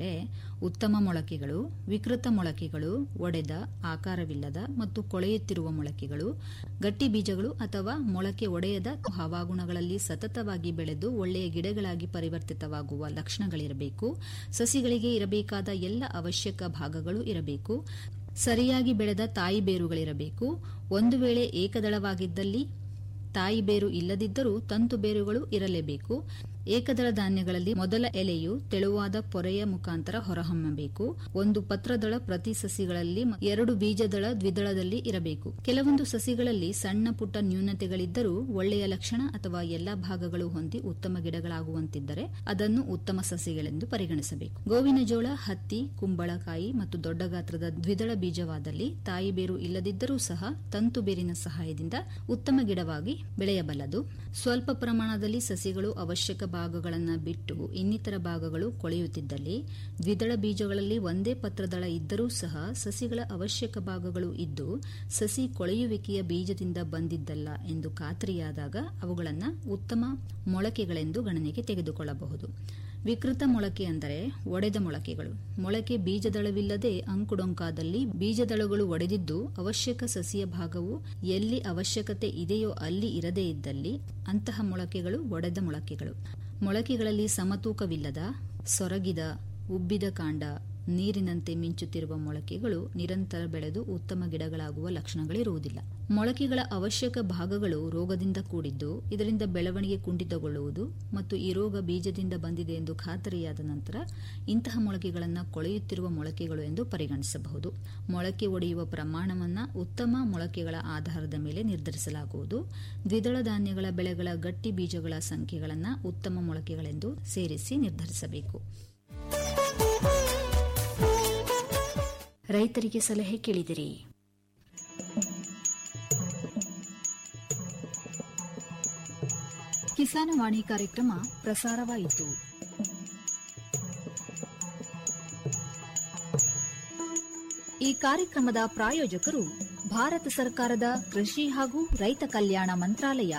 ಎಂದರೆ ಉತ್ತಮ ಮೊಳಕೆಗಳು ವಿಕೃತ ಮೊಳಕೆಗಳು ಒಡೆದ ಆಕಾರವಿಲ್ಲದ ಮತ್ತು ಕೊಳೆಯುತ್ತಿರುವ ಮೊಳಕೆಗಳು ಗಟ್ಟಿ ಬೀಜಗಳು ಅಥವಾ ಮೊಳಕೆ ಒಡೆಯದ ಹವಾಗುಣಗಳಲ್ಲಿ ಸತತವಾಗಿ ಬೆಳೆದು ಒಳ್ಳೆಯ ಗಿಡಗಳಾಗಿ ಪರಿವರ್ತಿತವಾಗುವ ಲಕ್ಷಣಗಳಿರಬೇಕು ಸಸಿಗಳಿಗೆ ಇರಬೇಕಾದ ಎಲ್ಲ ಅವಶ್ಯಕ ಭಾಗಗಳು ಇರಬೇಕು ಸರಿಯಾಗಿ ಬೆಳೆದ ತಾಯಿ ಬೇರುಗಳಿರಬೇಕು ಒಂದು ವೇಳೆ ಏಕದಳವಾಗಿದ್ದಲ್ಲಿ ತಾಯಿ ಬೇರು ಇಲ್ಲದಿದ್ದರೂ ತಂತು ಬೇರುಗಳು ಇರಲೇಬೇಕು ಏಕದಳ ಧಾನ್ಯಗಳಲ್ಲಿ ಮೊದಲ ಎಲೆಯು ತೆಳುವಾದ ಪೊರೆಯ ಮುಖಾಂತರ ಹೊರಹೊಮ್ಮಬೇಕು ಒಂದು ಪತ್ರದಳ ಪ್ರತಿ ಸಸಿಗಳಲ್ಲಿ ಎರಡು ಬೀಜದಳ ದ್ವಿದಳದಲ್ಲಿ ಇರಬೇಕು ಕೆಲವೊಂದು ಸಸಿಗಳಲ್ಲಿ ಸಣ್ಣ ಪುಟ್ಟ ನ್ಯೂನತೆಗಳಿದ್ದರೂ ಒಳ್ಳೆಯ ಲಕ್ಷಣ ಅಥವಾ ಎಲ್ಲಾ ಭಾಗಗಳು ಹೊಂದಿ ಉತ್ತಮ ಗಿಡಗಳಾಗುವಂತಿದ್ದರೆ ಅದನ್ನು ಉತ್ತಮ ಸಸಿಗಳೆಂದು ಪರಿಗಣಿಸಬೇಕು ಗೋವಿನ ಜೋಳ ಹತ್ತಿ ಕುಂಬಳಕಾಯಿ ಮತ್ತು ದೊಡ್ಡ ಗಾತ್ರದ ದ್ವಿದಳ ಬೀಜವಾದಲ್ಲಿ ತಾಯಿ ಬೇರು ಇಲ್ಲದಿದ್ದರೂ ಸಹ ತಂತು ಬೇರಿನ ಸಹಾಯದಿಂದ ಉತ್ತಮ ಗಿಡವಾಗಿ ಬೆಳೆಯಬಲ್ಲದು ಸ್ವಲ್ಪ ಪ್ರಮಾಣದಲ್ಲಿ ಸಸಿಗಳು ಅವಶ್ಯಕ ಭಾಗಗಳನ್ನು ಬಿಟ್ಟು ಇನ್ನಿತರ ಭಾಗಗಳು ಕೊಳೆಯುತ್ತಿದ್ದಲ್ಲಿ ದ್ವಿದಳ ಬೀಜಗಳಲ್ಲಿ ಒಂದೇ ಪತ್ರದಳ ಇದ್ದರೂ ಸಹ ಸಸಿಗಳ ಅವಶ್ಯಕ ಭಾಗಗಳು ಇದ್ದು ಸಸಿ ಕೊಳೆಯುವಿಕೆಯ ಬೀಜದಿಂದ ಬಂದಿದ್ದಲ್ಲ ಎಂದು ಖಾತ್ರಿಯಾದಾಗ ಅವುಗಳನ್ನು ಉತ್ತಮ ಮೊಳಕೆಗಳೆಂದು ಗಣನೆಗೆ ತೆಗೆದುಕೊಳ್ಳಬಹುದು ವಿಕೃತ ಮೊಳಕೆ ಅಂದರೆ ಒಡೆದ ಮೊಳಕೆಗಳು ಮೊಳಕೆ ಬೀಜದಳವಿಲ್ಲದೆ ಅಂಕುಡೊಂಕಾದಲ್ಲಿ ಬೀಜದಳಗಳು ಒಡೆದಿದ್ದು ಅವಶ್ಯಕ ಸಸಿಯ ಭಾಗವು ಎಲ್ಲಿ ಅವಶ್ಯಕತೆ ಇದೆಯೋ ಅಲ್ಲಿ ಇರದೇ ಇದ್ದಲ್ಲಿ ಅಂತಹ ಮೊಳಕೆಗಳು ಒಡೆದ ಮೊಳಕೆಗಳು ಮೊಳಕೆಗಳಲ್ಲಿ ಸಮತೂಕವಿಲ್ಲದ ಸೊರಗಿದ ಉಬ್ಬಿದ ಕಾಂಡ ನೀರಿನಂತೆ ಮಿಂಚುತ್ತಿರುವ ಮೊಳಕೆಗಳು ನಿರಂತರ ಬೆಳೆದು ಉತ್ತಮ ಗಿಡಗಳಾಗುವ ಲಕ್ಷಣಗಳಿರುವುದಿಲ್ಲ ಮೊಳಕೆಗಳ ಅವಶ್ಯಕ ಭಾಗಗಳು ರೋಗದಿಂದ ಕೂಡಿದ್ದು ಇದರಿಂದ ಬೆಳವಣಿಗೆ ಕುಂಠಿತಗೊಳ್ಳುವುದು ಮತ್ತು ಈ ರೋಗ ಬೀಜದಿಂದ ಬಂದಿದೆ ಎಂದು ಖಾತರಿಯಾದ ನಂತರ ಇಂತಹ ಮೊಳಕೆಗಳನ್ನು ಕೊಳೆಯುತ್ತಿರುವ ಮೊಳಕೆಗಳು ಎಂದು ಪರಿಗಣಿಸಬಹುದು ಮೊಳಕೆ ಒಡೆಯುವ ಪ್ರಮಾಣವನ್ನು ಉತ್ತಮ ಮೊಳಕೆಗಳ ಆಧಾರದ ಮೇಲೆ ನಿರ್ಧರಿಸಲಾಗುವುದು ದ್ವಿದಳ ಧಾನ್ಯಗಳ ಬೆಳೆಗಳ ಗಟ್ಟಿ ಬೀಜಗಳ ಸಂಖ್ಯೆಗಳನ್ನು ಉತ್ತಮ ಮೊಳಕೆಗಳೆಂದು ಸೇರಿಸಿ ನಿರ್ಧರಿಸಬೇಕು ರೈತರಿಗೆ ಸಲಹೆ ಕೇಳಿದಿರಿ ಕಿಸಾನವಾಣಿ ಕಾರ್ಯಕ್ರಮ ಪ್ರಸಾರವಾಯಿತು ಈ ಕಾರ್ಯಕ್ರಮದ ಪ್ರಾಯೋಜಕರು ಭಾರತ ಸರ್ಕಾರದ ಕೃಷಿ ಹಾಗೂ ರೈತ ಕಲ್ಯಾಣ ಮಂತ್ರಾಲಯ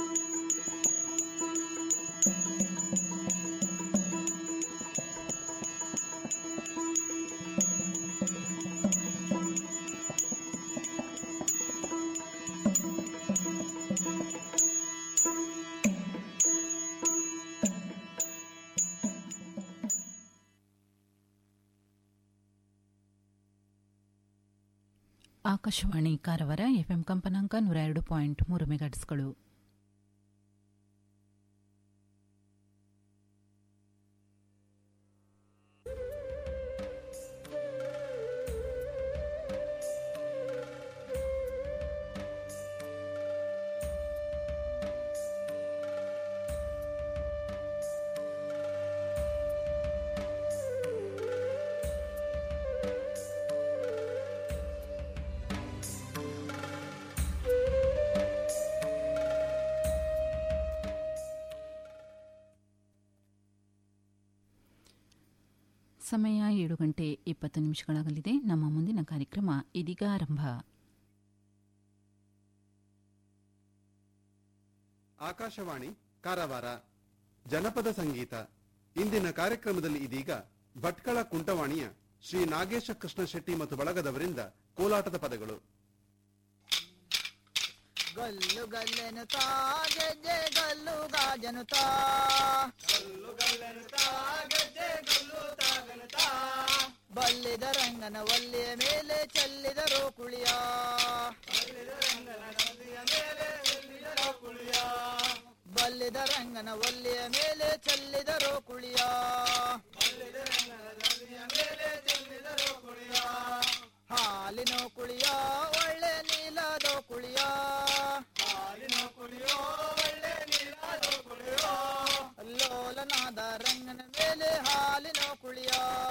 ಆಕಾಶವಾಣಿ ಕಾರವಾರ ಎಫ್ಎಂ ಕಂಪನಾಂಕ ನೂರ ಎರಡು ಪಾಯಿಂಟ್ ಮೂರು ಮೆಗಾಟ್ಸ್ಗಳು ಸಮಯ ಏಳು ಗಂಟೆ ಇಪ್ಪತ್ತು ನಿಮಿಷಗಳಾಗಲಿದೆ ನಮ್ಮ ಮುಂದಿನ ಕಾರ್ಯಕ್ರಮ ಇದೀಗ ಆರಂಭ ಆಕಾಶವಾಣಿ ಕಾರವಾರ ಜನಪದ ಸಂಗೀತ ಇಂದಿನ ಕಾರ್ಯಕ್ರಮದಲ್ಲಿ ಇದೀಗ ಭಟ್ಕಳ ಕುಂಟವಾಣಿಯ ಶ್ರೀ ನಾಗೇಶ ಕೃಷ್ಣ ಶೆಟ್ಟಿ ಮತ್ತು ಬಳಗದವರಿಂದ ಕೋಲಾಟದ ಪದಗಳು ಗಲ್ಲು ಗಲ್ಲೆನುತಾ ಗೆಜ್ಜೆ ಗಲ್ಲು ಗಾಜನುತಾ ಗಲ್ಲು ಗಲ್ಲೆನುತಾ ಗೆಜ್ಜೆ ಗಲ್ಲು ತಾಗನುತಾ ಬಲ್ಲಿದ ರಂಗನ ಒಲ್ಲಿಯ ಮೇಲೆ ಚೆಲ್ಲಿದರು ಕುಳಿಯ ಬಲ್ಲಿದ ರಂಗನ ಒಲ್ಲಿಯ ಮೇಲೆ ಚೆಲ್ಲಿದರು ಕುಳಿಯ ಬಲ್ಲಿದ ರಂಗನ ಒಲ್ಲಿಯ ಮೇಲೆ ಚೆಲ್ಲಿದರು ಕುಳಿಯ ಬಲ್ಲಿದ ರಂಗನ ಒಲ್ಲಿಯ ಮೇಲೆ ಚೆಲ್ಲಿದರು ಕುಳಿಯ ಹಾಲಿನ ಕುಳಿಯ ಒಳ್ಳೆ ನೀಲದ ಕುಳಿಯ ಹಾಲಿನ ಕುಳಿಯೋ ಒಳ್ಳೆ ನೀಲದ ಕುಳಿಯೋ ಲೋಲನಾದ ರಂಗನ ಮೇಲೆ ಹಾಲಿನ ಕುಳಿಯ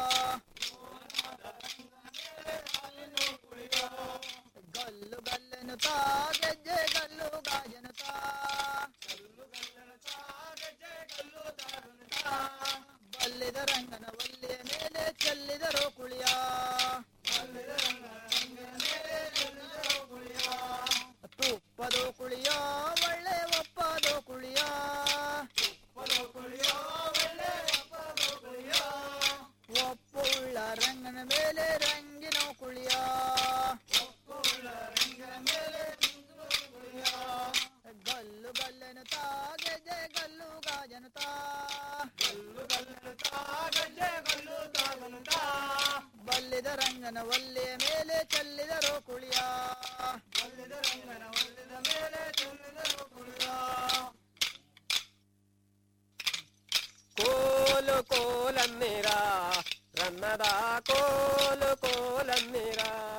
ಗಲ್ಲು ಗಲ್ಲನು ತಾ ಗೆಜ್ಜೆ ಗಲ್ಲು ಗಾಜನು ತಾ ಗಲ್ಲು ಗಲ್ಲನು ತಾ ಗೆಜ್ಜೆ ಗಲ್ಲು ದಾಗನು ತಾ ಬಲ್ಲಿದ ರಂಗನ ಒಲ್ಲಿಯ ಮೇಲೆ ಚೆಲ್ಲಿದರು ಕುಳಿಯ ತುಪ್ಪದು ಕುಳಿಯ ಗಲ್ಲನುತ್ತಾ ಗೆಜ್ಜೆ ಗಲ್ಲು ಗಾಜನುತ್ತಾ ಬಲ್ಲಿದ ರಂಗನ ಒಲ್ಲೆಯ ಮೇಲೆ ಚೆಲ್ಲಿದರೋ ಕುಳಿಯ ಬಲ್ಲಿದ ರಂಗನ ಒಲ್ಲಿದ ಮೇಲೆ ಚೆಲ್ಲಿದರೋ ಕುಳಿಯ ಕೋಲು ಕೋಲನ್ನಿರ ರನ್ನದ ಕೋಲು ಕೋಲನ್ನಿರ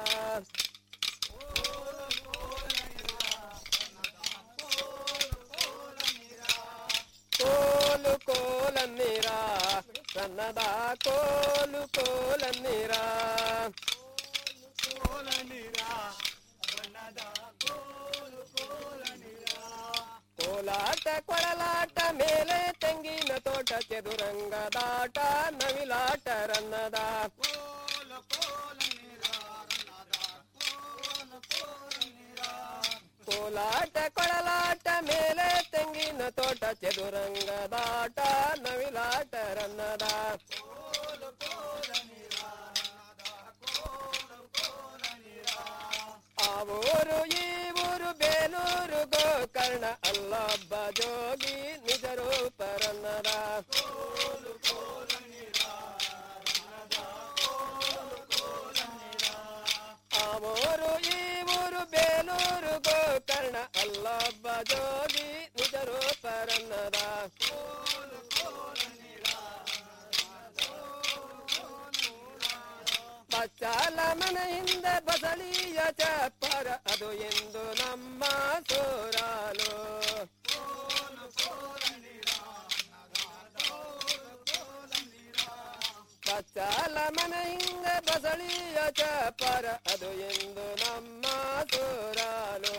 ಕೋಲು ಕೋಲನ್ನಿರ ರನ್ನದ ಕೋಲು ಕೋಲನ್ನಿರ ಕೋಲಾಟ ಕೊಳಲಾಟ ಮೇಲೆ ತೆಂಗಿನ ತೋಟ ಚದುರಂಗದಾಟ ನವಿಲಾಟ ರನ್ನದ ಕೋಲಾಟ ಕೊಳಲಾಟ ಮೇಲೆ ತೆಂಗಿನ ತೋಟ ಚದುರಂಗದಾಟ ನವಿಲಾಟ ರನ್ನದ ಆ ಊರು ಈ ಊರು ಬೇಲೂರು ಗೋಕರ್ಣ ಅಲ್ಲೊಬ್ಬ ಜೋಗಿ ನಿಜ ರೂಪ ರನ್ನದ ಆ ಊರು ಈ ಊರು ಬೇಲೂರು ಗೋಕರ್ಣ ಅಲ್ಲೊಬ್ಬ ಜೋಗಿ ನಿಜ ರೂಪ ರನ್ನದ ಬಚ್ಚಾಲ ಮನ ಹಿಂದೆ ಬಸಳಿಯ ಚಪ್ಪರ ಅದು ಎಂದು ನಮ್ಮ ಸೋರಾಲು ಬಚ್ಚಾಲ ಮನ ಹಿಂದೆ ಬಸಳಿಯ ಚಪ್ಪರ ಅದು ಎಂದು ನಮ್ಮ ಸೋರಾಲು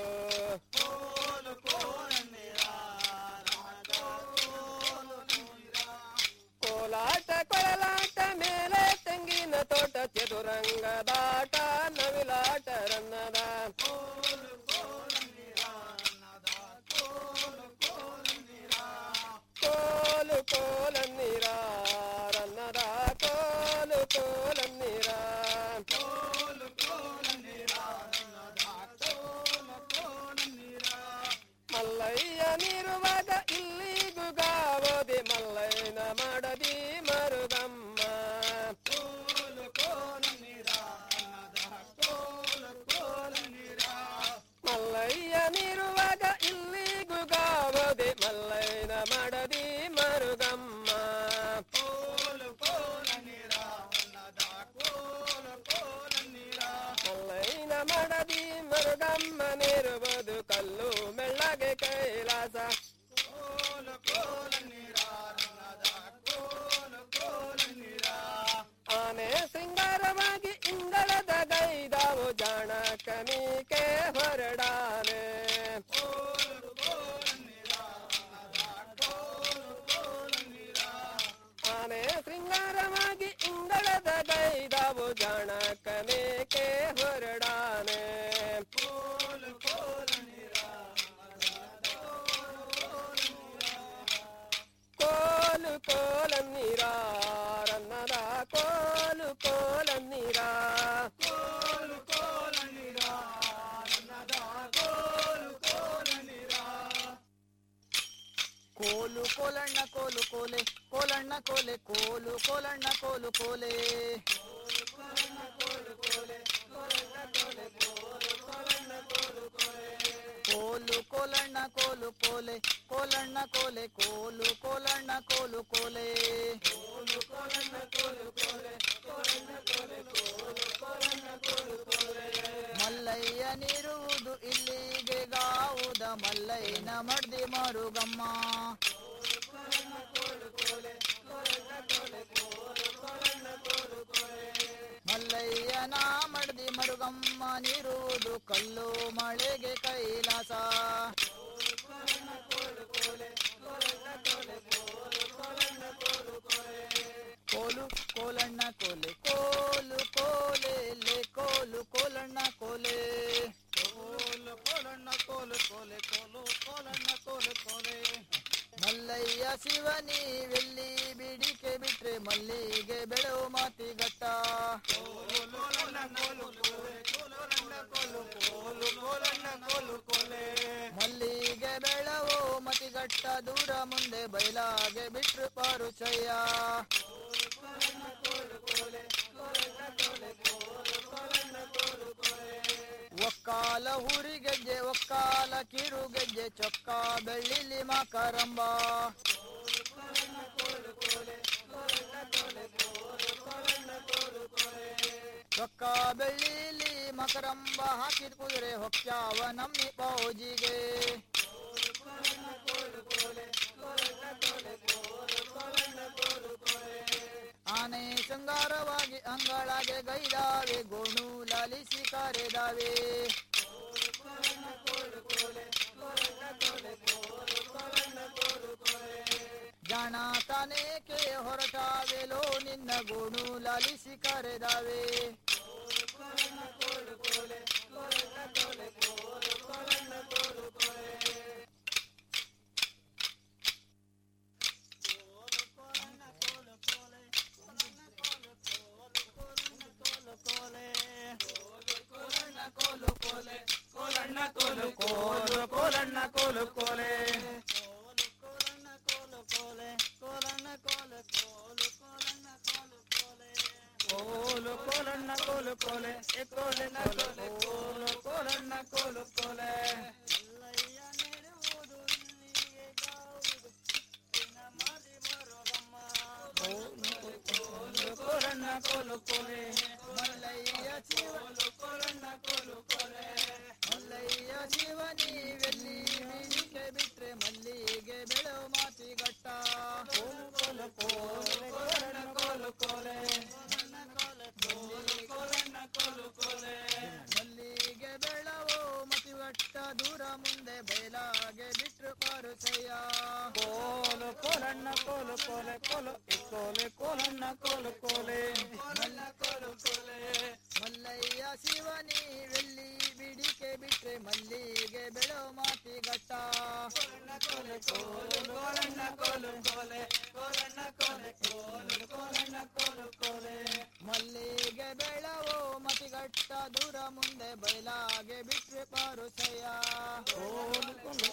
ಕೋಲಾಟ ಕೊಳಲಾಟ ಮೇಲೆ ತೆಂಗಿನ ತೋಟ ಚದುರಂಗದಾಟ ನವಿಲಾಟ ರನ್ನದ ಕೋಲು ಕೋಲನ್ನೀರ ರನ್ನದ ಕೋಲು ಕೋಲನ್ನೀರ ಮಲ್ಲಯ್ಯ ನೀರುವಾಗ ಇಲ್ಲಿಗೂ ಗಾವೋದೆ ಮಲ್ಲಯ್ಯನ ಮಾಡದಿ ಮರುಗಮ್ಮ ಮಲ್ಲಯ್ಯ ನೀರುವಾಗ ಇಲ್ಲಿಗೂ ಗಾವೋದೆ ಮಲ್ಲಯ್ಯನ ಮಾಡದಿ ಮರುಗಮ್ಮ ಮಲ್ಲಯ್ಯನ ಮಾಡದಿ ಮರುಗಮ್ಮ ನೀರುವುದು ಕಲ್ಲು ಮೆಳ್ಳಗೆ ಕೈಲಾಸ ಆನೆ ಸಿಂಗಾರವಾಗಿ ಇಂಗಳದ ಗೈದಾವು ಜಾಣ ಕಮಿಕೆ ಹೊರಡಾನೆ ಆನೆ ಶೃಂಗಾರವಾಗಿ ಇಂಗಳದ ಗೈದಾವು ಜಾಣ ಕಮಿಕೆ ಹೊರಡಾನೆ ಕೋಲು ಕೋಲನ್ನೀರ ರನ್ನದ ಕೋಲು ಕೋಲನ್ನೀರ ಕೋಲು ಕೋಲನ್ನೀರ ರನ್ನದ ಕೋಲು ಕೋಲನ್ನೀರ ಕೋಲು ಕೋಲಣ್ಣ ಕೋಲು ಕೋಲೆ ಕೋಲಣ್ಣ ಕೋಲೆ ಕೋಲು ಕೋಲಣ್ಣ ಕೋಲು ಕೋಲೆ ಕೋಲು ಕೋಲಣ್ಣ ಕೋಲು ಕೋಲೆ ಕೋಲಣ್ಣ ಕೋಲೆ ಕೋಲು ಕೋಲಣ್ಣ ಕೋಲು ಕೋಲೆ ಮಲ್ಲಯ್ಯ ನೀರುವುದು ಇಲ್ಲಿಗೆ ಗಾವುದ ಮಲ್ಲಯ್ಯನ ಮಡ್ದಿ ಮರುಗಮ್ಮ ಮಲ್ಲಯ್ಯನ ಮಡ್ದಿ ಮರುಗಮ್ಮ ನೀರುವುದು ಕಲ್ಲು ಮಳೆಗೆ ಕೈಲಾಸ ಕೋಲು ಕೋಲಣ್ಣ ಕೋಲೆ ಕೋಲು ಕೋಲೆ ಲೆ ಕೋಲು ಕೋಲಣ್ಣ ಕೋಲೆ ಕೋಲು ಕೋಲಣ್ಣ ಕೋಲು ಕೋಲೆ ಕೋಲು ಕೋಲಣ್ಣ ಕೋಲು ಕೋಲೆ ಮಲ್ಲಯ್ಯ ಶಿವನಿ ಬೆಳ್ಳಿ ಬಿಡಿಕೆ ಬಿಟ್ರೆ ಮಲ್ಲಿಗೆ ಬೆಳೆವು ಮಾತಿಗಟ್ಟ ಮಲ್ಲಿಗೆ ಬೆಳವು ಮತಿಗಟ್ಟ ದೂರ ಮುಂದೆ ಬಯಲಾಗೆ ಬಿಟ್ರು ಪಾರುಚಯ್ಯ ಒಕ್ಕಾಲ ಹುರಿ ಗೆಜ್ಜೆ ಒಕ್ಕಾಲ ಕಿರು ಗೆಜ್ಜೆ ಚೊಕ್ಕ ಬೆಳ್ಳಿಲಿ ಮಕರಂಬ ಚೊಕ್ಕ ಬೆಳ್ಳಿಲಿ ಮಕರಂಬ ಹಾಕಿದ ಕುದುರೆ ಹೊಕ್ಕ್ಯಾವ ನಮ್ಮಿ ಪೌಜಿಗೆ ಆನೆ ಶೃಂಗಾರವಾಗಿ ಅಂಗಳಾಗೆ ಗೈದಾವೆ ಗೋಣು ಲಾಲಿಸಿ ಕರೆದಾವೆ ಜಾಣ ತಾನೇಕೆ ಹೊರಟಾವೆಲೋ ನಿನ್ನ ಗೋಣು ಲಾಲಿಸಿ ಕರೆದಾವೆ ಕೋಲಣ್ಣ ಕೋಲು ಕೋಲೆ ಕೋಲು ಕೋಲಣ್ಣ ಕೋಲು ಕೋಲೆ ಎ ಕೋಲೆನ ಕೋಲೆ ಕೋಲು ಕೋಲಣ್ಣ ಕೋಲು ಕೋಲೆ ಕೋಲು ಕೋಲಣ್ಣ ಕೋಲು ಕೋಲೆ ಮಲ್ಲಯ್ಯ ಶಿವನು ಕೋಲಣ್ಣ ಕೋಲು ಕೋಲೆ ಮಲ್ಲಯ್ಯ ಶಿವನಿ ಬೆಳ್ಳಿ ಮೀನಿಕೆ ಬಿಟ್ರೆ ಮಲ್ಲಿಗೆ ಬೆಳೆವು ಮಾತಿಗಟ್ಟ ಕೋಲು ಕೋಲು ಕೋಲಣ್ಣ ಕೋಲು ಕೋಲೆ ಮಲ್ಲಿಗೆ ಬೆಳವು ಮತಿಗಟ್ಟ ದೂರ ಮುಂದೆ ಬಯಲಾಗೆ ಬಿಟ್ರು ಪಾರುಸಯ್ಯ ಕೋಲು ಕೋಲಣ್ಣ ಕೋಲು ಕೋಲೆ ಕೋಲು ಈ ಕೋಲೆ ಕೋಲಣ್ಣ ಕೋಲು ಕೋಲೆ ಮಲ್ಲ ಕೋಲು ಕೋಲೆ ಮಲ್ಲಯ್ಯ ಶಿವನಿ ಬೆಳ್ಳಿ ಬಿಡಿಕೆ ಬಿಟ್ರೆ ಮಲ್ಲಿಗೆ ಬೆಳವು ಮಾತಿಗಟ್ಟ ಕೋಲೆ ಕೋಲು ಕೋಲಣ್ಣ ಕೋಲು ಕೋಲೆ ಕೋಲಣ್ಣ ಕೋಲೆ ಕೋಲು ಕೋಲಣ್ಣ ಕೋಲು ಕೋಲೆ ಮಲ್ಲಿಗೆ ಬೆಳವು ಮತಿಗಟ್ಟ ದೂರ ಮುಂದೆ ಬಯಲಾಗೆ ಬಿಟ್ರೆ ಪಾರುಸಯ್ಯ ಕೋಲು ಕೋಲು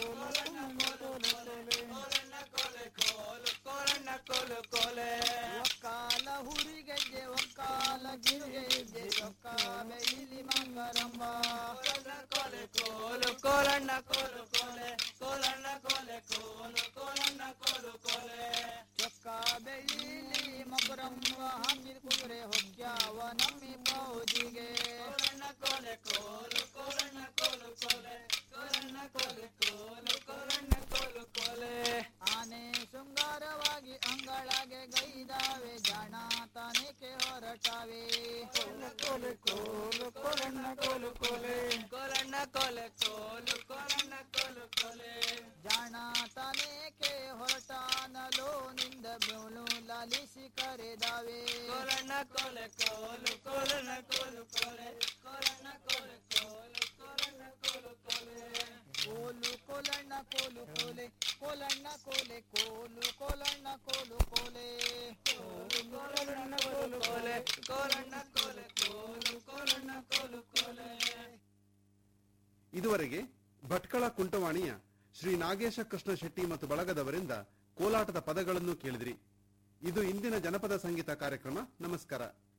ಕೋಲು ಕೋಲೆ ಒಕ್ಕಾಲ ಹುರಿಗೆಜ್ಜೆ ಒಕ್ಕಾಲ ಗಿರಿಗೆಜ್ಜೆ ಒಕ್ಕ ಬೆಯಿಲಿ ಮಂಗರಂಬ ಕೋಲೆ ಕೋಲು ಕೋಲಣ್ಣ ಕೋಲು ಕೋಲೆ ಕೋಲಣ್ಣ ಕೋಲೆ ಕೋಲು ಕೋಲಣ್ಣ ಕೋಲು ಕೋಲೆ ಚೊಕ್ಕ ಬೆಳ್ಳಿಲಿ ಮಕರಂಬ ಹಾಕಿದ ಕುದುರೆ ಹೊಗ್ಗ್ಯಾವ ನಮ್ಮಿ ಪೌಜಿಗೆ ಕೋಲಣ್ಣ ಕೋಲೆ ಕೋಲು ಕೋಲಣ್ಣ ಕೋಲು ಕೋಲೆ ಕೋಲಣ್ಣ ಕೋಲೆ ಕೋಲು ಕೋಲಣ್ಣ ಕೋಲು ಕೋಲೆ ಆನೆ ಶೃಂಗಾರವಾಗಿ ಅಂಗಳಾಗೆ ಗೈದಾವೆ ಜಾಣ ತಾನೇಕೆ ಹೊರಟಾವೆ ಕೋಲೆ ಕೋಲು ಕೋಲಣ್ಣ ಕೋಲು ಕೋಲೆ ಕೋಲಣ್ಣ ಕೋಲೆ ಕೋಲು ಕೋಲಣ್ಣ ಕೋಲು ಕೋಲೆ ಜಾಣ ತಾನೇಕೆ ಹೊರಟಾನಲೋ ನಿಂದ ಬೆಳು ಲಾಲಿಸಿ ಕರೆದಾವೆ ಕೋಲಣ್ಣ ಕೋಲೆ ಕೋಲು ಕೋಲಣ್ಣ ಕೋಲು ಕೋಲೆ ಕೋಲಣ್ಣ ಕೋಲೆ ಕೋಲು ಕೋಲಣ್ಣ ಕೋಲು ಕೋಲೆ ಕೋಲು ಕೋಲಣ್ಣ ಕೋಲು ಕೋಲೆ ಕೋಲಣ್ಣ ಕೋಲೆ ಕೋಲು ಕೋಲಣ್ಣ ಕೋಲು ಕೋಲೆ ಕೋಲು ಕೋಲಣ್ಣ ಕೋಲು ಕೋಲೆ ಕೋಲಣ್ಣ ಕೋಲೆ ಕೋಲು ಕೋಲಣ್ಣ ಕೋಲು ಕೋಲೆ ಇದುವರೆಗೆ ಭಟ್ಕಳ ಕುಂಟವಾಣಿಯ ಶ್ರೀ ನಾಗೇಶ ಕೃಷ್ಣ ಶೆಟ್ಟಿ ಮತ್ತು ಬಳಗದವರಿಂದ ಕೋಲಾಟದ ಪದಗಳನ್ನು ಕೇಳಿದ್ರಿ ಇದು ಇಂದಿನ ಜನಪದ ಸಂಗೀತ ಕಾರ್ಯಕ್ರಮ ನಮಸ್ಕಾರ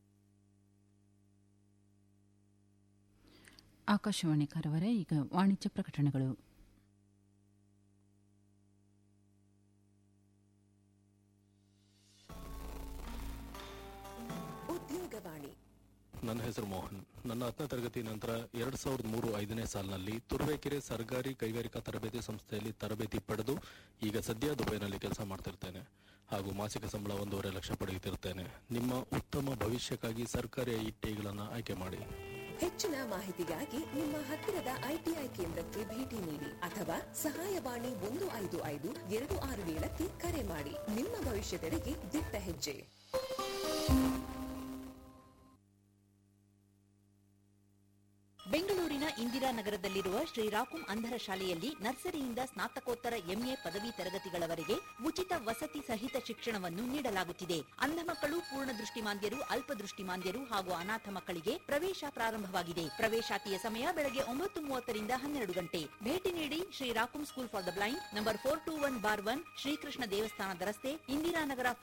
ಆಕಾಶವಾಣಿ ಕಾರವಾರ ಈಗ ವಾಣಿಜ್ಯ ಪ್ರಕಟಣೆಗಳು ಉದ್ಯೋಗವಾಣಿ ನನ್ನ ಹೆಸರು ಮೋಹನ್ ನನ್ನ ಹತ್ತನೇ ತರಗತಿ ನಂತರ ಎರಡ್ ಸಾವಿರದ ಮೂರು ಐದನೇ ಸಾಲಿನಲ್ಲಿ ತುರುವೇಕೆರೆ ಸರ್ಕಾರಿ ಕೈಗಾರಿಕಾ ತರಬೇತಿ ಸಂಸ್ಥೆಯಲ್ಲಿ ತರಬೇತಿ ಪಡೆದು ಈಗ ಸದ್ಯ ದುಬೈನಲ್ಲಿ ಕೆಲಸ ಮಾಡ್ತಿರ್ತೇನೆ ಹಾಗೂ ಮಾಸಿಕ ಸಂಬಳ ಒಂದೂವರೆ ಲಕ್ಷ ಪಡೆಯುತ್ತಿರ್ತೇನೆ ನಿಮ್ಮ ಉತ್ತಮ ಭವಿಷ್ಯಕ್ಕಾಗಿ ಸರ್ಕಾರಿ ಐಟಿಗಳನ್ನು ಆಯ್ಕೆ ಮಾಡಿ ಹೆಚ್ಚಿನ ಮಾಹಿತಿಗಾಗಿ ನಿಮ್ಮ ಹತ್ತಿರದ ಐಟಿಐ ಕೇಂದ್ರಕ್ಕೆ ಭೇಟಿ ನೀಡಿ ಅಥವಾ ಸಹಾಯವಾಣಿ ಒಂದು ಐದು ಐದು ಎರಡು ಆರು ಏಳಕ್ಕೆ ಕರೆ ಮಾಡಿ ನಿಮ್ಮ ಭವಿಷ್ಯದೆಡೆಗೆ ದಿಟ್ಟ ಹೆಜ್ಜೆ ಬೆಂಗಳೂರಿನ ಇಂದಿರಾ ಇಂದಿರಾನಗರದಲ್ಲಿರುವ ಶ್ರೀರಾಕುಂ ಅಂಧರ ಶಾಲೆಯಲ್ಲಿ ನರ್ಸರಿಯಿಂದ ಸ್ನಾತಕೋತ್ತರ ಎಂಎ ಪದವಿ ತರಗತಿಗಳವರೆಗೆ ಉಚಿತ ವಸತಿ ಸಹಿತ ಶಿಕ್ಷಣವನ್ನು ನೀಡಲಾಗುತ್ತಿದೆ ಅಂಧ ಮಕ್ಕಳು ಪೂರ್ಣ ದೃಷ್ಟಿಮಾಂದ್ಯರು ಅಲ್ಪದೃಷ್ಟಿಮಾಂದ್ಯರು ಹಾಗೂ ಅನಾಥ ಮಕ್ಕಳಿಗೆ ಪ್ರವೇಶ ಪ್ರಾರಂಭವಾಗಿದೆ ಪ್ರವೇಶಾತಿಯ ಸಮಯ ಬೆಳಗ್ಗೆ ಒಂಬತ್ತು ಮೂವತ್ತರಿಂದ ಹನ್ನೆರಡು ಗಂಟೆ ಭೇಟಿ ನೀಡಿ Shri Rakum school for the blind number four two one bar one Srikrishna ದೇವಸ್ಥಾನದ ರಸ್ತೆ ಇಂದಿರಾನಗರ